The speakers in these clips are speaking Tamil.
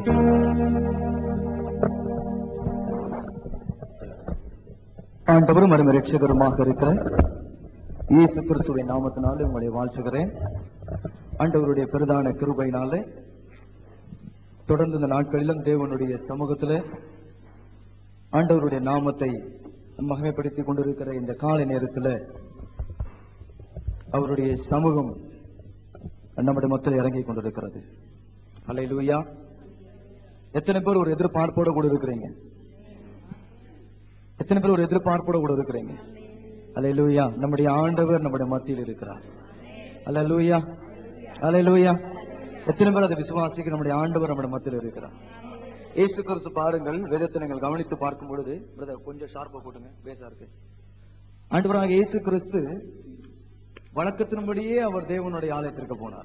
ஆண்டவரும் அருமை ரட்சகருமாக இருக்கிற இயேசு கிறிஸ்துவின் நாமத்தினாலே உங்களை வாழ்த்துகிறேன் ஆண்டவருடைய பிரதான கிருபையினாலே தொடர்ந்து இந்த நாட்களிலும் தேவனுடைய சமூகத்திலே ஆண்டவருடைய நாமத்தை மகிமைப்படுத்திக் கொண்டிருக்கிற இந்த காலை நேரத்தில் அவருடைய சமூகம் நம்முடைய மத்தியில் இறங்கிக் கொண்டிருக்கிறது அல்லேலூயா எத்தனை பேர் ஒரு எதிர்பார்ப்போட கூட இருக்கிறீங்க எத்தனை பேர் ஒரு எதிர்பார்ப்போட கூட இருக்கிறீங்க அல்லேலூயா நம்முடைய ஆண்டவர் நம்முடைய மத்தியில் இருக்கிறார் அல்லேலூயா அல்லேலூயா எத்தனை பேர் அதை விசுவாசிக்க நம்முடைய ஆண்டவர் நம்முடைய மத்தியில் இருக்கிறார் இயேசு கிறிஸ்து பாருங்கள் வேதத்தை நீங்கள் கவனித்து பார்க்கும் பொழுது பிரதர் கொஞ்சம் ஷார்ப்பா போட்டுங்க பேசா இருக்கு ஆண்டவராக இயேசு கிறிஸ்து வழக்கத்தின்படியே அவர் தேவனுடைய ஆலயத்திற்கு போனார்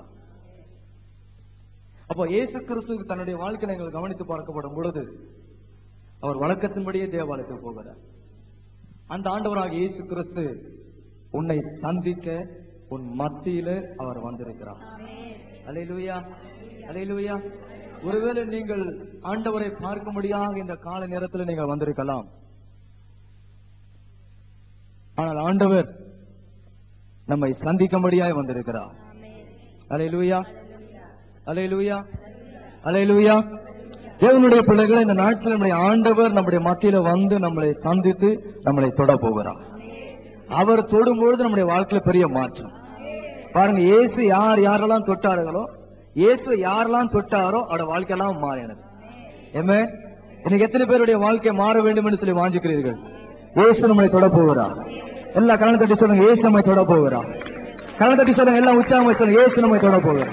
அப்போ இயேசு கிறிஸ்து தன்னுடைய வாழ்க்கையை நீங்கள் கவனித்து பார்க்கப்படும் பொழுது அவர் வழக்கத்தின்படியே தேவாலயத்துக்கு போகிறார் அந்த ஆண்டவராக இயேசு கிறிஸ்து உன்னை சந்திக்க உன் மத்தியில அவர் வந்திருக்கிறார் அலையிலுயா அலையிலுயா ஒருவேளை நீங்கள் ஆண்டவரை பார்க்கும்படியாக இந்த கால நேரத்தில் நீங்கள் வந்திருக்கலாம் ஆனால் ஆண்டவர் நம்மை சந்திக்கும்படியாய் வந்திருக்கிறார் அலையிலுயா அலையிலுயா அலையிலுயா தேவனுடைய பிள்ளைகளை இந்த நாட்டில் நம்முடைய ஆண்டவர் நம்முடைய மத்தியில வந்து நம்மளை சந்தித்து நம்மளை தொட போகிறார் அவர் தொடும்பொழுது நம்முடைய வாழ்க்கையில பெரிய மாற்றம் பாருங்க இயேசு யார் யாரெல்லாம் தொட்டார்களோ இயேசு யாரெல்லாம் தொட்டாரோ அவரோட வாழ்க்கையெல்லாம் மாறினது ஏமே இன்னைக்கு எத்தனை பேருடைய வாழ்க்கை மாற வேண்டும் என்று சொல்லி வாஞ்சிக்கிறீர்கள் இயேசு நம்மளை தொட போகிறார் எல்லா கரண தட்டி சொல்லுங்க இயேசு நம்மை தொட போகிறார் கரண தட்டி சொல்லுங்க எல்லாம் உற்சாகமா சொல்லுங்க இயேசு நம்மை தொட போகிறார்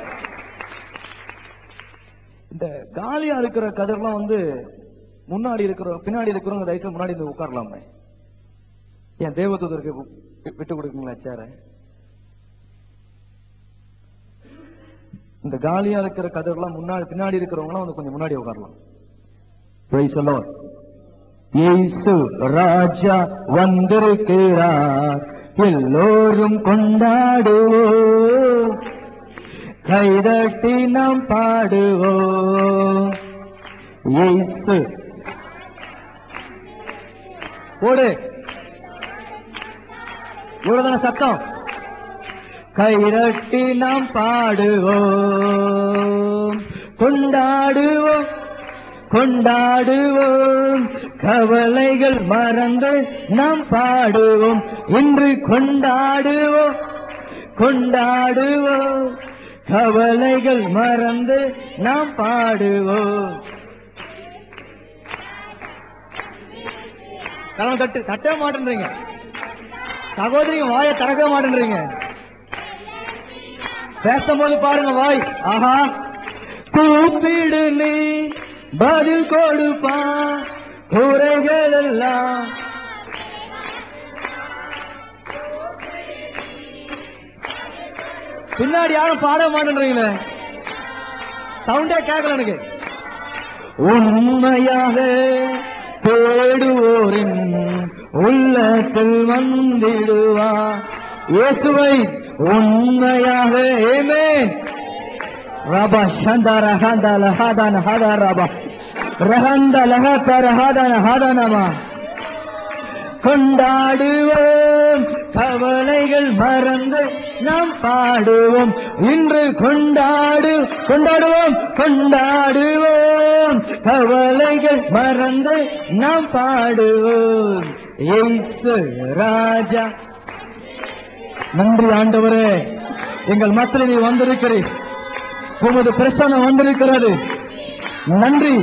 இந்த காலியா இருக்கிற கதிரெல்லாம் வந்து முன்னாடி இருக்கிற பின்னாடி இருக்கிறவங்க தயவுசெய்து முன்னாடி வந்து உட்காரலாமே ஏன் தேவதூதருக்கு வி- விட்டு கொடுக்குங்களா சேர இந்த காலியா இருக்கிற கதிரெல்லாம் முன்னாடி பின்னாடி இருக்கிறவங்க வந்து கொஞ்சம் முன்னாடி உட்காரலாம் Praise the Lord. இயேசு ராஜா வந்திருக்கிறார் எல்லோரும் கொண்டாடுவோம் கைதட்டி நாம் பாடுவோம் இயேசு ஓடு இவ்வளவுதான சத்தம் கைதட்டி நாம் பாடுவோம் கொண்டாடுவோம் கொண்டாடுவோம் கவலைகள் மறந்து நாம் பாடுவோம் இன்று கொண்டாடுவோம் கொண்டாடுவோம் கவலைகள் மறந்து நாம் பாடுவோம் கரம் தட்டு தட்டவே மாட்டேன்றீங்க சகோதரிங்க வாயை திறக்க மாட்டேன்றீங்க பேசும்போது பாருங்க வாய் ஆஹா கூப்பிடு நீ பதில் கொடுப்பா குறைகள் எல்லாம் பின்னாடி யாரும் பாட மாட்டேன்றீங்களே சவுண்டே கேட்கல எனக்கு உண்மையாக தேடுவோரின் உள்ளத்தில் வந்திடுவா இயேசுவை உண்மையாக ஏமேன் ரபா சந்தா ரஹந்த லஹாதன ஹதா ரபா ரஹந்த லஹத ரஹதன ஹதனமா கொண்டாடுவோம் கவலைகள் மறந்து நாம் பாடுவோம் இன்று கொண்டாடு கொண்டாடுவோம் கொண்டாடுவோம் கவலைகள் மறந்து நாம் பாடுவோம் இயேசு ராஜா நன்றி ஆண்டவரே எங்கள் மத்தியில் நீ வந்திருக்கிறீர் உமது பிரசனம் வந்திருக்கிறது நன்றி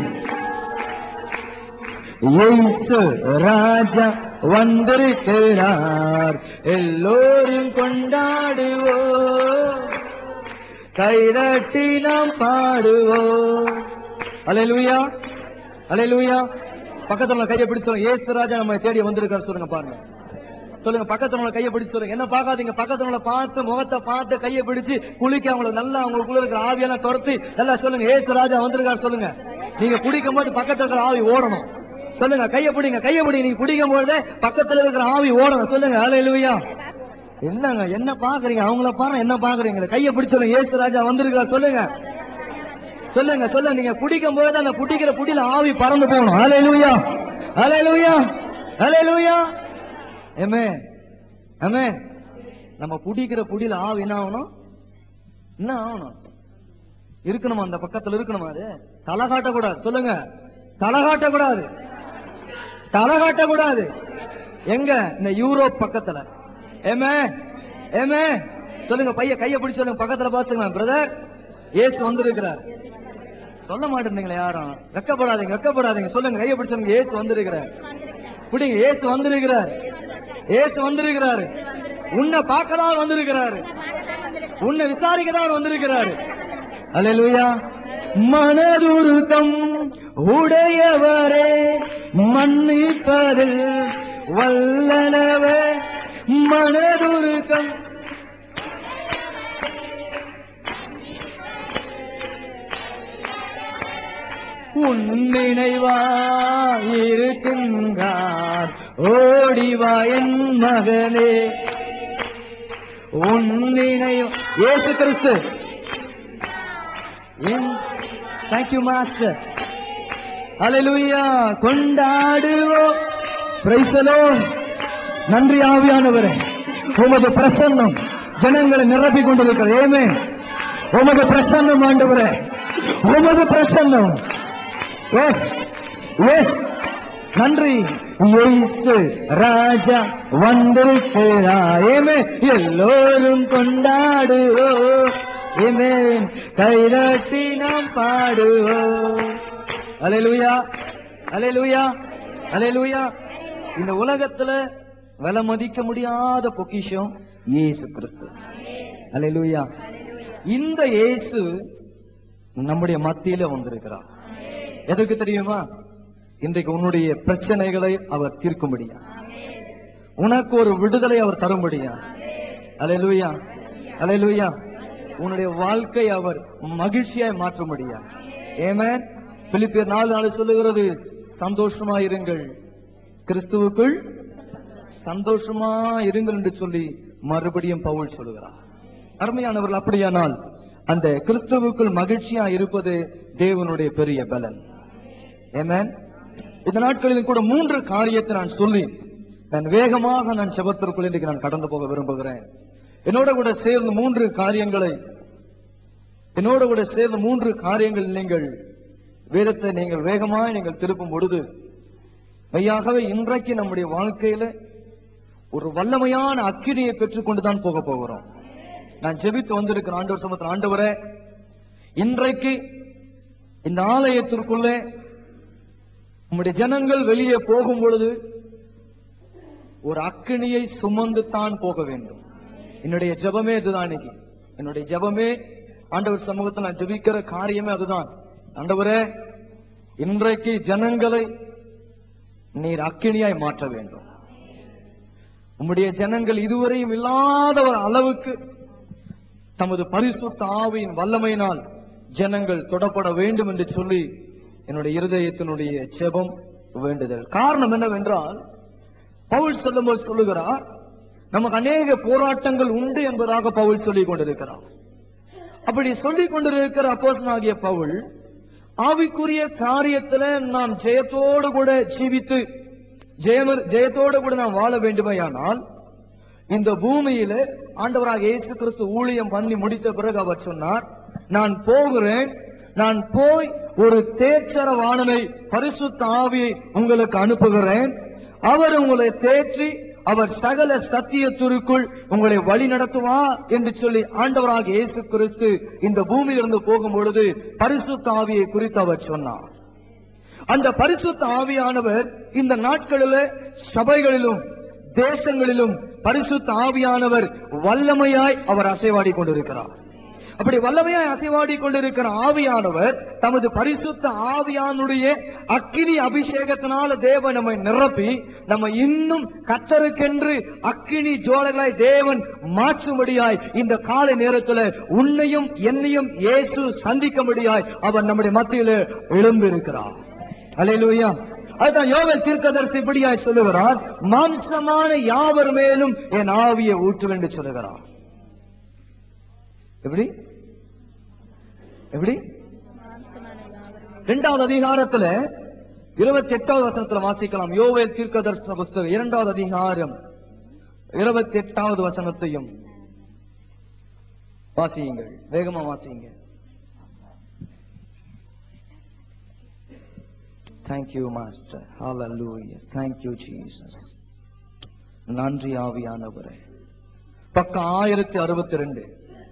இயேசு ராஜா வந்திருக்கிறார் எல்லோரும் கொண்டாடுவோம் கைதட்டி நாம் பாடுவோம் அலையலுயா அலையலுயா பக்கத்துல உள்ள கையை பிடிச்சு சொல்லுங்க இயேசு ராஜா நம்ம தேடி வந்திருக்காரு சொல்லுங்க பாருங்க சொல்லுங்க பக்கத்துல உள்ள கையை பிடிச்சு சொல்லுங்க என்ன பார்க்காதீங்க பக்கத்துல உள்ள பார்த்து முகத்தை பார்த்து கையை பிடிச்சு குளிக்க அவங்களுக்கு நல்லா அவங்களுக்குள்ள இருக்கிற ஆவியெல்லாம் துரத்தி நல்லா சொல்லுங்க ஏசு ராஜா வந்திருக்காரு சொல்லுங்க நீங்க குடிக்கும் போது பக்கத்துல இருக்கிற ஆவி ஓடணும் சொல்லுங்க கையை பிடிங்க கையை பிடிங்க நீங்க குடிக்கும் பொழுது பக்கத்துல இருக்கிற ஆவி ஓடணும் சொல்லுங்க அலையிலுயா என்னங்க என்ன பாக்குறீங்க அவங்கள பாருங்க என்ன பாக்குறீங்க கையை பிடிச்சு சொல்லுங்க ஏசு ராஜா வந்திருக்காரு சொல்லுங்க சொல்லுங்க சொல்லுங்க நீங்க குடிக்கும் பொழுது அந்த குடிக்கிற குடியில ஆவி பறந்து போகணும் ஹalleluya ஹalleluya ஹalleluya ஆமே ஆமே நம்ம குடிக்கிற குடியில ஆவி என்ன ஆகணும் என்ன ஆகணும் இருக்கணுமா அந்த பக்கத்துல இருக்கணுமா அது தலை காட்டக்கூடாது சொல்லுங்க தலை காட்டக்கூடாது தலை காட்டக்கூடாது எங்க இந்த யூரோப் பக்கத்துல ஏமே ஏமே சொல்லுங்க பைய கைய பிடிச்சு சொல்லுங்க பக்கத்துல பாத்துங்க பிரதர் இயேசு வந்திருக்கிறார் சொல்ல மாட்டேந்தீங்களே யாரும் வெக்கப்படாதீங்க வெக்கப்படாதீங்க சொல்லுங்க கைய பிடிச்சவங்க இயேசு வந்திருக்கிறார் பிடிங்க இயேசு வந்திருக்கிறார் இயேசு வந்திருக்கிறாரு உன்னை பார்க்கதான் வந்திருக்கிறாரு உன்னை விசாரிக்கதான் வந்திருக்கிறாரு அல்லேலூயா மனதுருக்கம் உடையவரே மன்னிப்பதில் வல்லனவே மனதுருக்கம் உன் நினைவா இருக்கின்றார் ஓடிவா என் மகனே உன் நினைவா இயேசு கிறிஸ்து தேங்க்யூ மாஸ்டர் அலையிலுயா கொண்டாடுவோம் பிரைசலோ நன்றி ஆவியானவரே உமது பிரசன்னம் ஜனங்களை நிரப்பி கொண்டிருக்கிறது ஏமே உமது பிரசன்னம் ஆண்டவரே உமது பிரசன்னம் எஸ் எஸ் நன்றி இயேசு ராஜா வந்திருக்கிறார் ஏமே எல்லோரும் கொண்டாடுவோம் ஏமே கைதட்டி நாம் பாடுவோம் அலையலுயா அலையலுயா அலையலுயா இந்த உலகத்துல விலை மதிக்க முடியாத பொக்கிஷம் இயேசு கிறிஸ்து அலையலுயா இந்த இயேசு நம்முடைய மத்தியில வந்திருக்கிறார் எதற்கு தெரியுமா இன்றைக்கு உன்னுடைய பிரச்சனைகளை அவர் தீர்க்கும்படியா உனக்கு ஒரு விடுதலை அவர் தரும்படியா அலையலுயா அலையலுயா உன்னுடைய வாழ்க்கை அவர் மகிழ்ச்சியாய் மாற்றும்படியா ஏமேன் பிலிப்பியர் நாலு நாள் சொல்லுகிறது சந்தோஷமா இருங்கள் கிறிஸ்துவுக்குள் சந்தோஷமா இருங்கள் என்று சொல்லி மறுபடியும் பவுல் சொல்லுகிறார் அருமையானவர்கள் அப்படியானால் அந்த கிறிஸ்துவுக்குள் மகிழ்ச்சியா இருப்பது தேவனுடைய பெரிய பலன் ஏமேன் இந்த நாட்களில் கூட மூன்று காரியத்தை நான் சொல்லி நான் வேகமாக நான் செபத்திற்குள் இன்றைக்கு நான் கடந்து போக விரும்புகிறேன் என்னோட கூட சேர்ந்து மூன்று காரியங்களை என்னோட கூட சேர்ந்து மூன்று காரியங்கள் நீங்கள் வேதத்தை நீங்கள் வேகமாய் நீங்கள் திருப்பும் பொழுது மெய்யாகவே இன்றைக்கு நம்முடைய வாழ்க்கையில ஒரு வல்லமையான அக்கினியை பெற்றுக்கொண்டு தான் போக போகிறோம் நான் ஜெபித்து வந்திருக்கிற ஆண்டவர் சமத்திர ஆண்டவரே இன்றைக்கு இந்த ஆலயத்திற்குள்ளே உம்முடைய ஜனங்கள் வெளியே போகும் பொழுது ஒரு அக்கினியை சுமந்து தான் போக வேண்டும் என்னுடைய ஜெபமே இதுதான் இன்னைக்கு என்னுடைய ஜெபமே ஆண்டவர் சமூகத்தில் நான் ஜெபிக்கிற காரியமே அதுதான் ஆண்டவரே இன்றைக்கு ஜனங்களை நீர் அக்கினியாய் மாற்ற வேண்டும் உம்முடைய ஜனங்கள் இதுவரையும் இல்லாத ஒரு அளவுக்கு தமது பரிசுத்த ஆவியின் வல்லமையினால் ஜனங்கள் தொடப்பட வேண்டும் என்று சொல்லி என்னுடைய இருதயத்தினுடைய செபம் வேண்டுதல் காரணம் என்னவென்றால் பவுல் சொல்லும்போது சொல்லுகிறார் நமக்கு அநேக போராட்டங்கள் உண்டு என்பதாக பவுல் சொல்லிக் கொண்டிருக்கிறார் அப்படி சொல்லிக் கொண்டிருக்கிற அப்போசனாகிய பவுல் ஆவிக்குரிய காரியத்துல நாம் ஜெயத்தோடு கூட ஜீவித்து ஜெயமர் ஜெயத்தோடு கூட நாம் வாழ வேண்டுமையானால் இந்த பூமியில ஆண்டவராக இயேசு கிறிஸ்து ஊழியம் பண்ணி முடித்த பிறகு அவர் சொன்னார் நான் போகிறேன் நான் போய் ஒரு தேற்றரவாணனை பரிசுத்த ஆவியை உங்களுக்கு அனுப்புகிறேன் அவர் உங்களை தேற்றி அவர் சகல சத்தியத்திற்குள் உங்களை வழி நடத்துவார் என்று சொல்லி ஆண்டவராக இயேசு கிறிஸ்து இந்த பூமியிலிருந்து போகும் பொழுது பரிசுத்த ஆவியை குறித்து அவர் சொன்னார் அந்த பரிசுத்த ஆவியானவர் இந்த நாட்களிலே சபைகளிலும் தேசங்களிலும் பரிசுத்த ஆவியானவர் வல்லமையாய் அவர் அசைவாடி கொண்டிருக்கிறார் அப்படி வல்லமையாய் அசைவாடி கொண்டிருக்கிற ஆவியானவர் தமது பரிசுத்த ஆவியானுடைய அக்கினி அபிஷேகத்தினால தேவன் நம்மை நிரப்பி நம்ம இன்னும் கத்தருக்கென்று அக்கினி ஜோலைகளாய் தேவன் மாற்றும்படியாய் இந்த காலை நேரத்துல உன்னையும் என்னையும் இயேசு சந்திக்கும்படியாய் அவர் நம்முடைய மத்தியில எழும்பியிருக்கிறார் அல்லேலூயா அதுதான் யோவேல் தீர்க்கதரிசி இப்படியாய் சொல்லுகிறார் மாம்சமான யாவர் மேலும் என் ஆவியை ஊற்று என்று சொல்லுகிறார் எப்படி எப்படி இரண்டாவது அதிகாரத்துல இருபத்தி எட்டாவது வசனத்துல வாசிக்கலாம் யோவேல் தீர்க்க தரிசன புஸ்தகம் இரண்டாவது அதிகாரம் இருபத்தி எட்டாவது வசனத்தையும் வாசியுங்கள் வேகமா வாசியுங்க thank you master hallelujah thank you Jesus நன்றி ஆவியானவரே பக்கம் ஆயிரத்தி அறுபத்தி ரெண்டு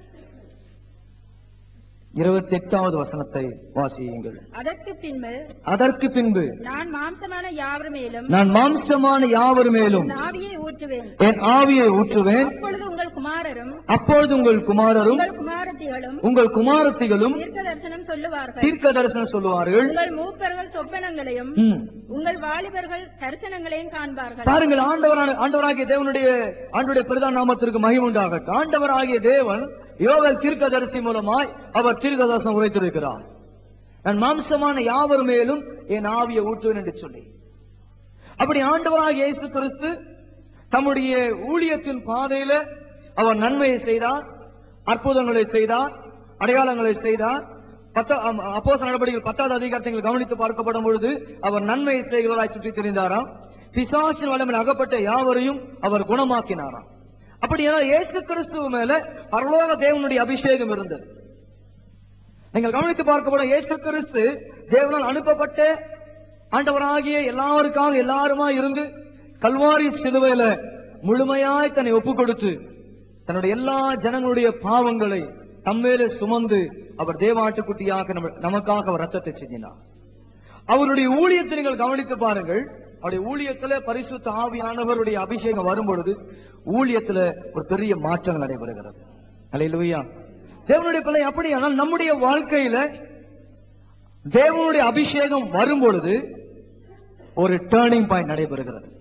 இருபத்தி எட்டாவது வசனத்தை வாசியுங்கள் அதற்கு பின்பு அதற்கு பின்பு நான் மாம்சமான யாவர் மேலும் நான் மாம்சமான யாவர் மேலும் என் ஆவியை ஊற்றுவேன் என் ஆவியை ஊற்றுவேன் அப்பொழுது உங்கள் குமாரரும் அப்பொழுது உங்கள் குமாரரும் உங்கள் குமாரத்திகளும் உங்கள் குமாரத்திகளும் தீர்க்க தரிசனம் சொல்லுவார்கள் தீர்க்க தரிசனம் சொல்லுவார்கள் உங்கள் மூப்பர்கள் சொப்பனங்களையும் ம். உங்கள் வாலிபர்கள் தரிசனங்களையும் காண்பார்கள் பாருங்கள் ஆண்டவரான ஆண்டவராகிய தேவனுடைய ஆண்டுடைய பிரதான நாமத்திற்கு மகிமுண்டாகட்டும் ஆண்டவராகிய தேவன் யோவேல் தீர்க்கதரிசி மூலமாய் அவர் தீர்க்கதரிசனம் உரைத்திருக்கிறார் நான் மாம்சமான யாவர் மேலும் என் ஆவியை ஊற்றுவேன் என்று சொல்லி அப்படி ஆண்டவராகிய இயேசு கிறிஸ்து தம்முடைய ஊழியத்தின் பாதையில அவர் நன்மையை செய்தார் அற்புதங்களை செய்தார் அடையாளங்களை செய்தார் அப்போஸ் நடவடிக்கைகள் பத்தாவது அதிகாரத்தை நீங்கள் கவனித்து பார்க்கப்படும் பொழுது அவர் நன்மையை செய்கிறவராய் சுற்றி திரிந்தாராம் பிசாசின் வல்லமில் அகப்பட்ட யாவரையும் அவர் குணமாக்கினாராம் அப்படியா இயேசு கிறிஸ்துவ மேல பரலோக தேவனுடைய அபிஷேகம் இருந்தது நீங்கள் கவனித்து பார்க்கப்படும் இயேசு கிறிஸ்து தேவனால் அனுப்பப்பட்ட ஆண்டவராகிய எல்லாருக்காக எல்லாருமா இருந்து கல்வாரி சிலுவையில முழுமையாய் தன்னை ஒப்பு கொடுத்து தன்னுடைய எல்லா ஜனங்களுடைய பாவங்களை தம்மேலே சுமந்து அவர் தேவாட்டுக்குட்டியாக நம்ம- நமக்காக அவர் ரத்தத்தை சிந்தினார் அவருடைய ஊழியத்தை நீங்கள் கவனித்து பாருங்கள் அவருடைய ஊழியத்துல பரிசுத்த ஆவியானவருடைய அபிஷேகம் வரும் பொழுது ஊழியத்துல ஒரு பெரிய மாற்றம் நடைபெறுகிறது அல்லேலூயா தேவனுடைய பிள்ளை அப்படியானால் நம்முடைய வாழ்க்கையில தேவனுடைய அபிஷேகம் வரும் பொழுது ஒரு டேர்னிங் பாயிண்ட் நடைபெறுகிறது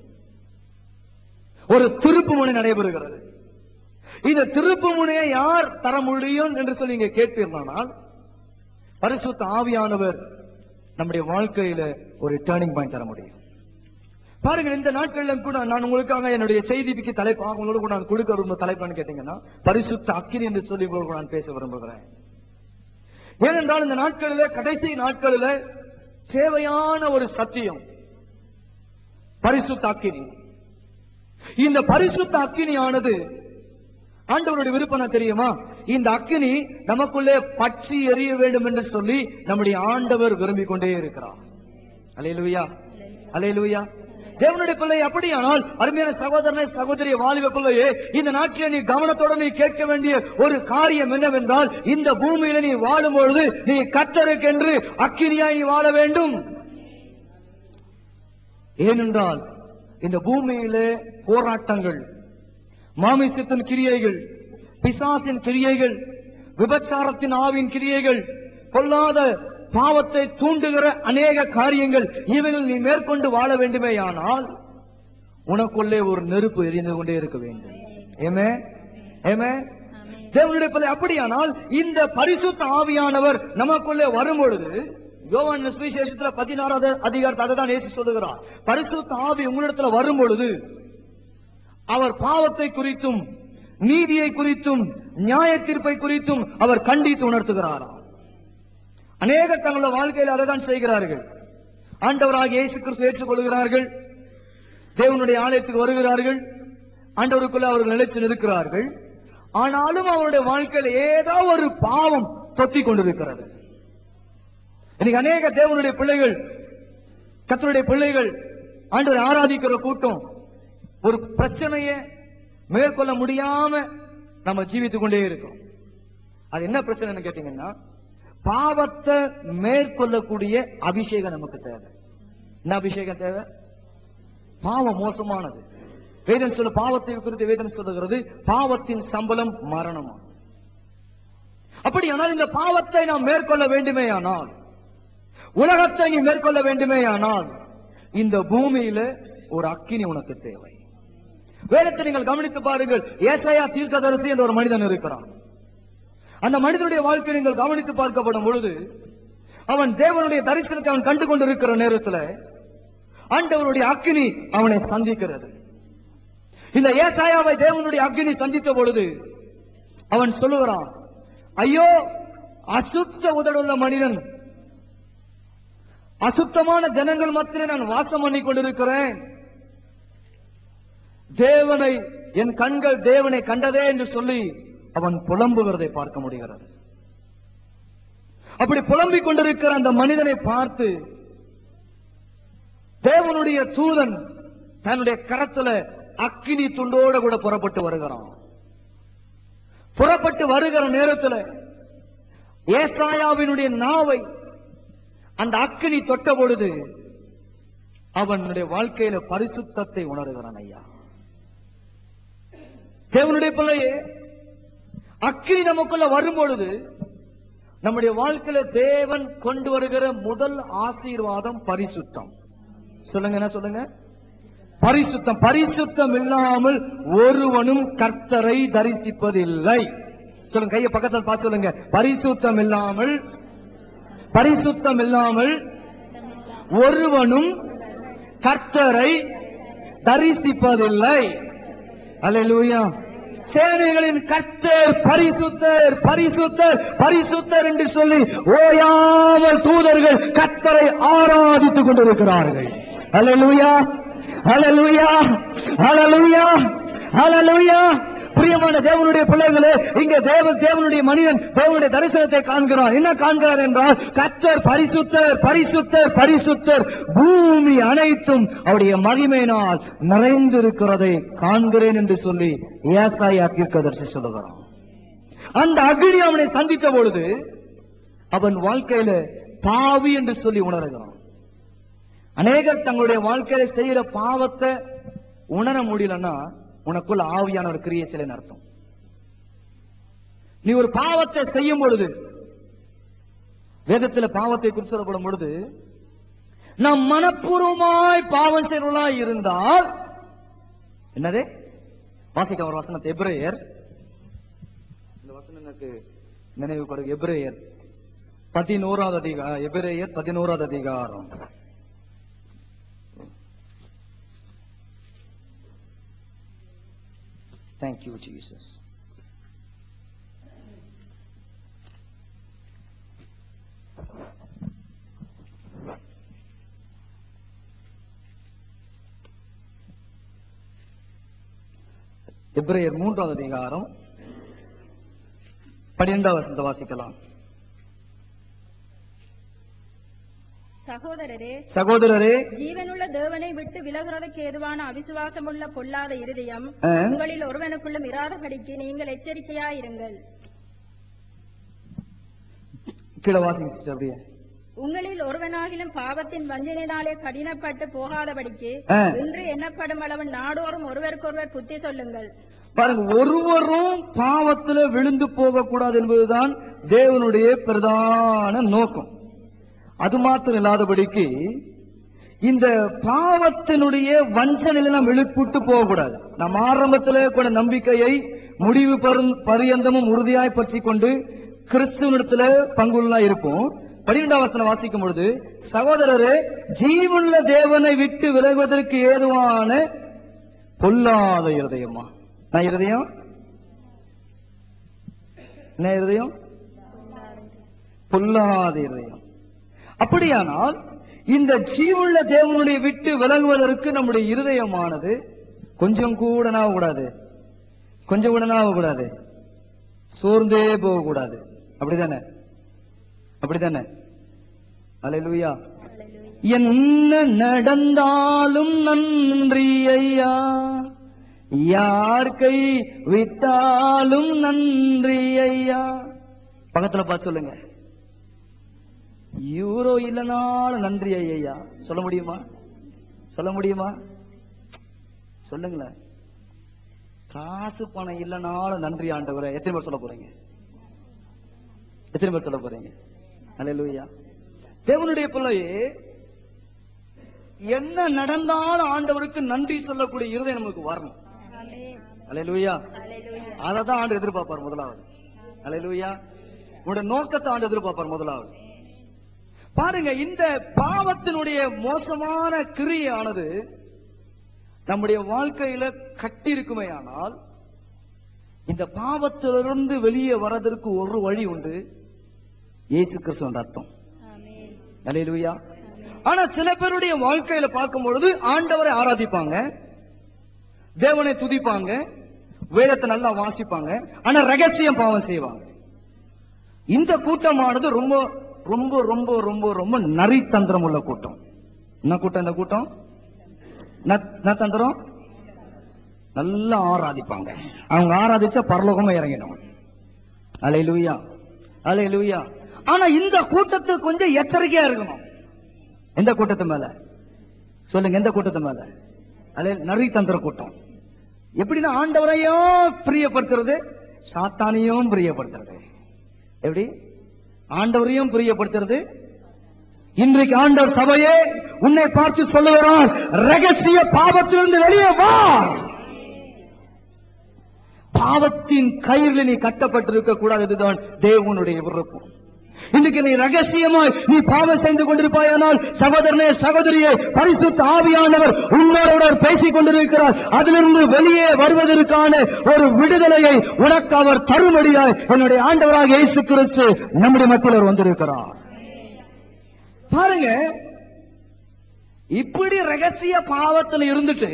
ஒரு திருப்பு முனை நடைபெறுகிறது இந்த திருப்பு முனையை யார் தர முடியும் என்று சொல்லி நீங்க கேட்பீர்களானால் பரிசுத்த ஆவியானவர் நம்முடைய வாழ்க்கையில ஒரு டேர்னிங் பாயிண்ட் தர முடியும் பாருங்க இந்த நாட்கள்ல கூட நான் உங்களுக்காக என்னுடைய செய்திக்கு தலைப்பாக உங்களோட கூட நான் கொடுக்க விரும்ப தலைப்பான்னு கேட்டீங்கன்னா பரிசுத்த அக்கினி என்று சொல்லி உங்களோட நான் பேச விரும்புகிறேன் ஏனென்றால் இந்த நாட்களில கடைசி நாட்களில தேவையான ஒரு சத்தியம் பரிசுத்த அக்கினி இந்த பரிசுத்த அக்கினியானது ஆண்டவருடைய விருப்பம் என்ன தெரியுமா இந்த அக்கினி நமக்குள்ளே பற்றி எரிய வேண்டும் என்று சொல்லி நம்முடைய ஆண்டவர் விரும்பிக் கொண்டே இருக்கிறார் அலையலுயா அலையலுயா தேவனுடைய பிள்ளை அப்படியானால் அருமையான சகோதரனை சகோதரிய வாலிப பிள்ளையே இந்த நாட்டிலே நீ கவனத்தோட நீ கேட்க வேண்டிய ஒரு காரியம் என்னவென்றால் இந்த பூமியில நீ வாழும் பொழுது நீ கத்தருக்கென்று அக்கினியாய் நீ வாழ வேண்டும் ஏனென்றால் இந்த பூமியிலே போராட்டங்கள் மாமிசத்தின் கிரியைகள் பிசாசின் கிரியைகள் விபச்சாரத்தின் ஆவின் கிரியைகள் கொல்லாத பாவத்தை தூண்டுகிற அநேக காரியங்கள் இவைகள் நீ மேற்கொண்டு வாழ வேண்டுமேயானால் உனக்குள்ளே ஒரு நெருப்பு எரிந்து கொண்டே இருக்க வேண்டும் ஏமே ஏமே தேவனுடைய பிள்ளை அப்படியானால் இந்த பரிசுத்த ஆவியானவர் நமக்குள்ளே வரும் பொழுது யோவான் சுவிசேஷத்துல பதினாறாவது அதிகாரத்தை அதை தான் இயேசு சொல்லுகிறார் பரிசுத்த ஆவி உங்களிடத்துல வரும் பொழுது அவர் பாவத்தை குறித்தும் நீதியை குறித்தும் நியாய தீர்ப்பை குறித்தும் அவர் கண்டித்து உணர்த்துகிறாராம் அநேக தங்களுடைய வாழ்க்கையில் அதை தான் செய்கிறார்கள் ஆண்டவராக இயேசு கிறிஸ்து ஏற்றுக்கொள்கிறார்கள் தேவனுடைய ஆலயத்துக்கு வருகிறார்கள் ஆண்டவருக்குள்ள அவர்கள் நிலைச்சு நிற்கிறார்கள் ஆனாலும் அவருடைய வாழ்க்கையில் ஏதோ ஒரு பாவம் தொத்திக் கொண்டிருக்கிறது இன்னைக்கு அநேக தேவனுடைய பிள்ளைகள் கத்தருடைய பிள்ளைகள் ஆண்டவரை ஆராதிக்கிற கூட்டம் ஒரு பிரச்சனையை மேற்கொள்ள முடியாம நம்ம ஜீவித்துக் கொண்டே இருக்கோம் அது என்ன பிரச்சனைன்னு கேட்டீங்கன்னா பாவத்தை மேற்கொள்ளக்கூடிய அபிஷேகம் நமக்கு தேவை என்ன அபிஷேகம் தேவை பாவம் மோசமானது வேதன் சொல்ல பாவத்தை குறித்து வேதன் சொல்லுகிறது பாவத்தின் சம்பளம் மரணமா அப்படியானால் இந்த பாவத்தை நாம் மேற்கொள்ள வேண்டுமேயானால் உலகத்தை நீ மேற்கொள்ள வேண்டுமேயானால் இந்த பூமியில ஒரு அக்கினி உனக்கு தேவை வேதத்தை நீங்கள் கவனித்து பாருங்கள் ஏசாயா தீர்க்கதரிசி என்ற ஒரு மனிதன் இருக்கிறான் அந்த மனிதனுடைய வாழ்க்கை நீங்கள் கவனித்து பார்க்கப்படும் பொழுது அவன் தேவனுடைய தரிசனத்தை அவன் கண்டு கொண்டிருக்கிற நேரத்தில் ஆண்டவருடைய அக்கினி அவனை சந்திக்கிறது இந்த ஏசாயாவை தேவனுடைய அக்கினி சந்தித்த பொழுது அவன் சொல்லுகிறான் ஐயோ அசுத்த உதடுள்ள மனிதன் அசுத்தமான ஜனங்கள் மத்தியிலே நான் வாசம் பண்ணி கொண்டிருக்கிறேன் தேவனை என் கண்கள் தேவனை கண்டதே என்று சொல்லி அவன் புலம்புகிறதை பார்க்க முடிகிறது அப்படி புலம்பிக் கொண்டிருக்கிற அந்த மனிதனை பார்த்து தேவனுடைய தூதன் தன்னுடைய கரத்துல அக்கினி துண்டோட கூட புறப்பட்டு வருகிறான் புறப்பட்டு வருகிற நேரத்துல ஏசாயாவினுடைய நாவை அந்த அக்கினி தொட்ட பொழுது அவனுடைய வாழ்க்கையில பரிசுத்தத்தை உணர்கிறான் ஐயா தேவனுடைய பிள்ளையே அக்கினி நமக்குள்ள வரும் பொழுது நம்முடைய வாழ்க்கையில தேவன் கொண்டு வருகிற முதல் ஆசீர்வாதம் பரிசுத்தம் சொல்லுங்க என்ன சொல்லுங்க பரிசுத்தம் பரிசுத்தம் இல்லாமல் ஒருவனும் கர்த்தரை தரிசிப்பதில்லை சொல்லுங்க கையை பக்கத்தில் பார்த்து சொல்லுங்க பரிசுத்தம் இல்லாமல் பரிசுத்தம் இல்லாமல் ஒருவனும் கர்த்தரை தரிசிப்பதில்லை அல்லேலூயா சேனைகளின் கர்த்தர் பரிசுத்தர் பரிசுத்தர் பரிசுத்தர் என்று சொல்லி ஓயாமல் தூதர்கள் கர்த்தரை ஆராதித்துக் கொண்டிருக்கிறார்கள் அல்லேலூயா அல்லேலூயா அல்லேலூயா அல்லேலூயா பிரியமான தேவனுடைய பிள்ளைகளே இங்க தேவன் தேவனுடைய மனிதன் தேவனுடைய தரிசனத்தை காண்கிறான் என்ன காண்கிறார் என்றால் கர்த்தர் பரிசுத்தர் பரிசுத்தர் பரிசுத்தர் பூமி அனைத்தும் அவருடைய மகிமையினால் நிறைந்திருக்கிறதை காண்கிறேன் என்று சொல்லி ஏசாயா தீர்க்கதரிசி சொல்லுகிறான் அந்த அக்னி அவனை சந்தித்த பொழுது அவன் வாழ்க்கையில பாவி என்று சொல்லி உணர்கிறான் அநேகர் தங்களுடைய வாழ்க்கையில செய்யற பாவத்தை உணர முடியலன்னா உனக்குள்ள ஆவியான ஒரு கிரியை சிலைன்னு அர்த்தம் நீ ஒரு பாவத்தை செய்யும் பொழுது வேதத்துல பாவத்தை குறித்து சொல்லப்படும் பொழுது நாம் மனப்பூர்வமாய் பாவம் செய்வர்களாய் இருந்தால் என்னது வாசிக்க ஒரு வசனத்தை எப்ரேயர் இந்த வசனம் எனக்கு நினைவு கொடுங்க எப்ரேயர் பதினோராவது அதிகாரம் எபிரேயர் பதினோராவது அதிகாரம் Thank you, Jesus. எபிரேயர் மூன்றாவது அதிகாரம் பன்னிரெண்டாவது வசனத்தை வாசிக்கலாம் சகோதரரே சகோதரரே ஜீவனுள்ள தேவனை விட்டு விலகுறதுக்கு ஏதுவான அவிசுவாசமுள்ள பொல்லாத இருதயம் ஆ. உங்களில் ஒருவனுக்குள்ளும் இராதபடிக்கு நீங்கள் எச்சரிக்கையாயிருங்கள் கீழே வாசிங்க sister அப்படியே உங்களில் ஒருவனாகிலும் பாவத்தின் வஞ்சனையினாலே கடினப்பட்டு போகாதபடிக்கு ஆ. இன்று எண்ணப்படும் அளவு நாடோறும் ஒருவருக்கொருவர் புத்தி சொல்லுங்கள் பாருங்க ஒருவரும் பாவத்துல விழுந்து போக கூடாது என்பதுதான் தேவனுடைய பிரதான நோக்கம் அது மாத்திரம் இல்லாதபடிக்கு இந்த பாவத்தினுடைய வஞ்சனையில நாம் இழுப்புட்டு போகக்கூடாது நாம் ஆரம்பத்திலே கூட நம்பிக்கையை முடிவு பருந்- பரியந்தமும் உறுதியாய் பற்றி கொண்டு கிறிஸ்துவனிடத்துல பங்குள்ளா இருப்போம் பன்னிரெண்டாம் வசனம் வாசிக்கும் பொழுது சகோதரரே ஜீவனுள்ள தேவனை விட்டு விலகுவதற்கு ஏதுவான பொல்லாத இருதயமா நான் இருதயம் என்ன இருதயம் பொல்லாத இருதயம் அப்படியானால் இந்த ஜீவுள்ள தேவனுடைய விட்டு விலகுவதற்கு நம்முடைய இருதயமானது கொஞ்சம் கூட நாவ கூடாது கொஞ்சம் கூட நாவ கூடாது சோர்ந்தே போக கூடாது அப்படிதானே அப்படிதானே அல்லேலூயா என்ன நடந்தாலும் நன்றி ஐயா யார் கை விட்டாலும் நன்றி ஐயா பக்கத்துல பார்த்து சொல்லுங்க யூரோ இல்லனாலும் நன்றி ஐயா சொல்ல முடியுமா சொல்ல முடியுமா சொல்லுங்களேன் காசு பணம் இல்லனாலும் நன்றி ஆண்டவரே எத்தனை பேர் சொல்ல போறீங்க எத்தனை பேர் சொல்ல போறீங்க அல்லேலூயா தேவனுடைய பிள்ளையே என்ன நடந்தாலும் ஆண்டவருக்கு நன்றி சொல்லக்கூடிய இருதயம் நமக்கு வரணும் அல்லேலூயா அதை தான் ஆண்டு எதிர்பார்ப்பார் முதலாவது அல்லேலூயா உங்களுடைய நோக்கத்தை ஆண்டு எதிர்பார்ப்பார் முதலாவது பாருங்க இந்த பாவத்தினுடைய மோசமான கிரியையானது நம்முடைய வாழ்க்கையில கட்டி இருக்குமே ஆனால் இந்த பாவத்திலிருந்து வெளியே வரதற்கு ஒரு வழி உண்டு இயேசு கிறிஸ்து என்ற அர்த்தம் அல்லேலூயா ஆனா சில பேருடைய வாழ்க்கையில பார்க்கும் பொழுது ஆண்டவரை ஆராதிப்பாங்க தேவனை துதிப்பாங்க வேதத்தை நல்லா வாசிப்பாங்க ஆனா ரகசியம் பாவம் செய்வாங்க இந்த கூட்டமானது ரொம்ப ரொம்ப ரொம்ப ரொம்ப ரொம்ப நரித்தந்திரம் உள்ள கூட்டம் என்ன கூட்டம் இந்த கூட்டம் என்ன- என்ன தந்திரம் நல்லா ஆராதிப்பாங்க அவங்க ஆராதிச்சா பரலோகமா இறங்கிடும் அலை லூயா அலை லூயா ஆனா இந்த கூட்டத்துக்கு கொஞ்சம் எச்சரிக்கையா இருக்கணும் எந்த கூட்டத்து மேல சொல்லுங்க எந்த கூட்டத்து மேல அலை நரி தந்திர கூட்டம் எப்படின்னா ஆண்டவரையும் பிரியப்படுத்துறது சாத்தானையும் பிரியப்படுத்துறது எப்படி ஆண்டவரையும் பிரியப்படுத்துறது இன்றைக்கு ஆண்டவர் சபையே உன்னை பார்த்து சொல்லுகிறார் ரகசிய பாவத்திலிருந்து வெளியே வா பாவத்தின் கயிறுல நீ கட்டப்பட்டிருக்க கூடாது இதுதான் தேவனுடைய விருப்பம் இன்னைக்கு நீ ரகசியமாய் நீ பாவம் செய்து கொண்டிருப்பாயானால் சகோதரனே சகோதரியே பரிசுத்த ஆவியானவர் உன்னோட பேசிக் கொண்டிருக்கிறார் அதிலிருந்து வெளியே வருவதற்கான ஒரு விடுதலையை உனக்கு அவர் தரும்படியாய் என்னுடைய ஆண்டவராக இயேசு கிறிஸ்து நம்முடைய மத்தியில் அவர் வந்திருக்கிறார் பாருங்க இப்படி ரகசிய பாவத்துல இருந்துட்டு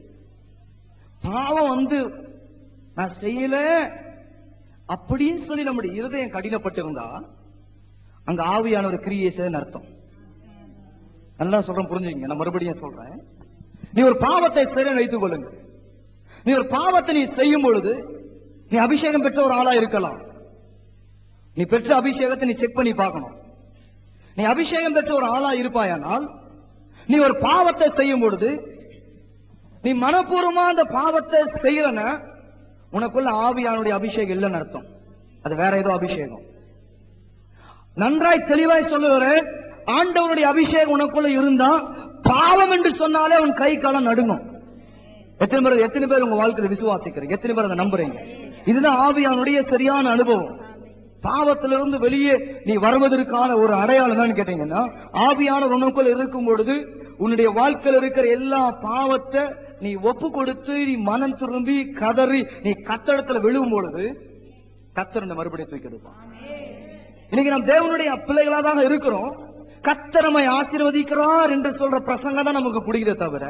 பாவம் வந்து நான் செய்யல அப்படின்னு சொல்லி நம்முடைய இருதயம் கடினப்பட்டிருந்தா அங்க ஆவியான ஒரு கிரியை செய்ய அர்த்தம் நல்லா சொல்றேன் புரிஞ்சுங்க நான் மறுபடியும் சொல்றேன் நீ ஒரு பாவத்தை சரி வைத்துக் கொள்ளுங்க நீ ஒரு பாவத்தை நீ செய்யும் பொழுது நீ அபிஷேகம் பெற்ற ஒரு ஆளா இருக்கலாம் நீ பெற்ற அபிஷேகத்தை நீ செக் பண்ணி பார்க்கணும் நீ அபிஷேகம் பெற்ற ஒரு ஆளா இருப்பாயானால் நீ ஒரு பாவத்தை செய்யும் பொழுது நீ மனப்பூர்வமா அந்த பாவத்தை செய்யறன உனக்குள்ள ஆவியானுடைய அபிஷேகம் இல்லைன்னு அர்த்தம் அது வேற ஏதோ அபிஷேகம் நன்றாய் தெளிவாய் சொல்லுகிறேன் ஆண்டவனுடைய அபிஷேகம் உனக்குள்ள இருந்தா பாவம் என்று சொன்னாலே உன் கை காலம் நடுங்கும் எத்தனை பேர் எத்தனை பேர் உங்க வாழ்க்கையில விசுவாசிக்கிறீங்க எத்தனை பேர் அதை நம்புறீங்க இதுதான் ஆவியானுடைய சரியான அனுபவம் பாவத்திலிருந்து வெளியே நீ வருவதற்கான ஒரு அடையாளம் என்னன்னு கேட்டீங்கன்னா ஆவியானவர் உனக்குள்ள இருக்கும் பொழுது உன்னுடைய வாழ்க்கையில் இருக்கிற எல்லா பாவத்தை நீ ஒப்பு கொடுத்து நீ மனம் திரும்பி கதறி நீ கத்தடத்துல விழுவும் பொழுது கத்தர் இந்த மறுபடியும் தூக்கி எடுப்பான் இன்னைக்கு நாம் தேவனுடைய பிள்ளைகளா தான் இருக்கிறோம் கத்தரமை ஆசீர்வதிக்கிறார் என்று சொல்ற பிரசங்கம் தான் நமக்கு பிடிக்கிறத தவிர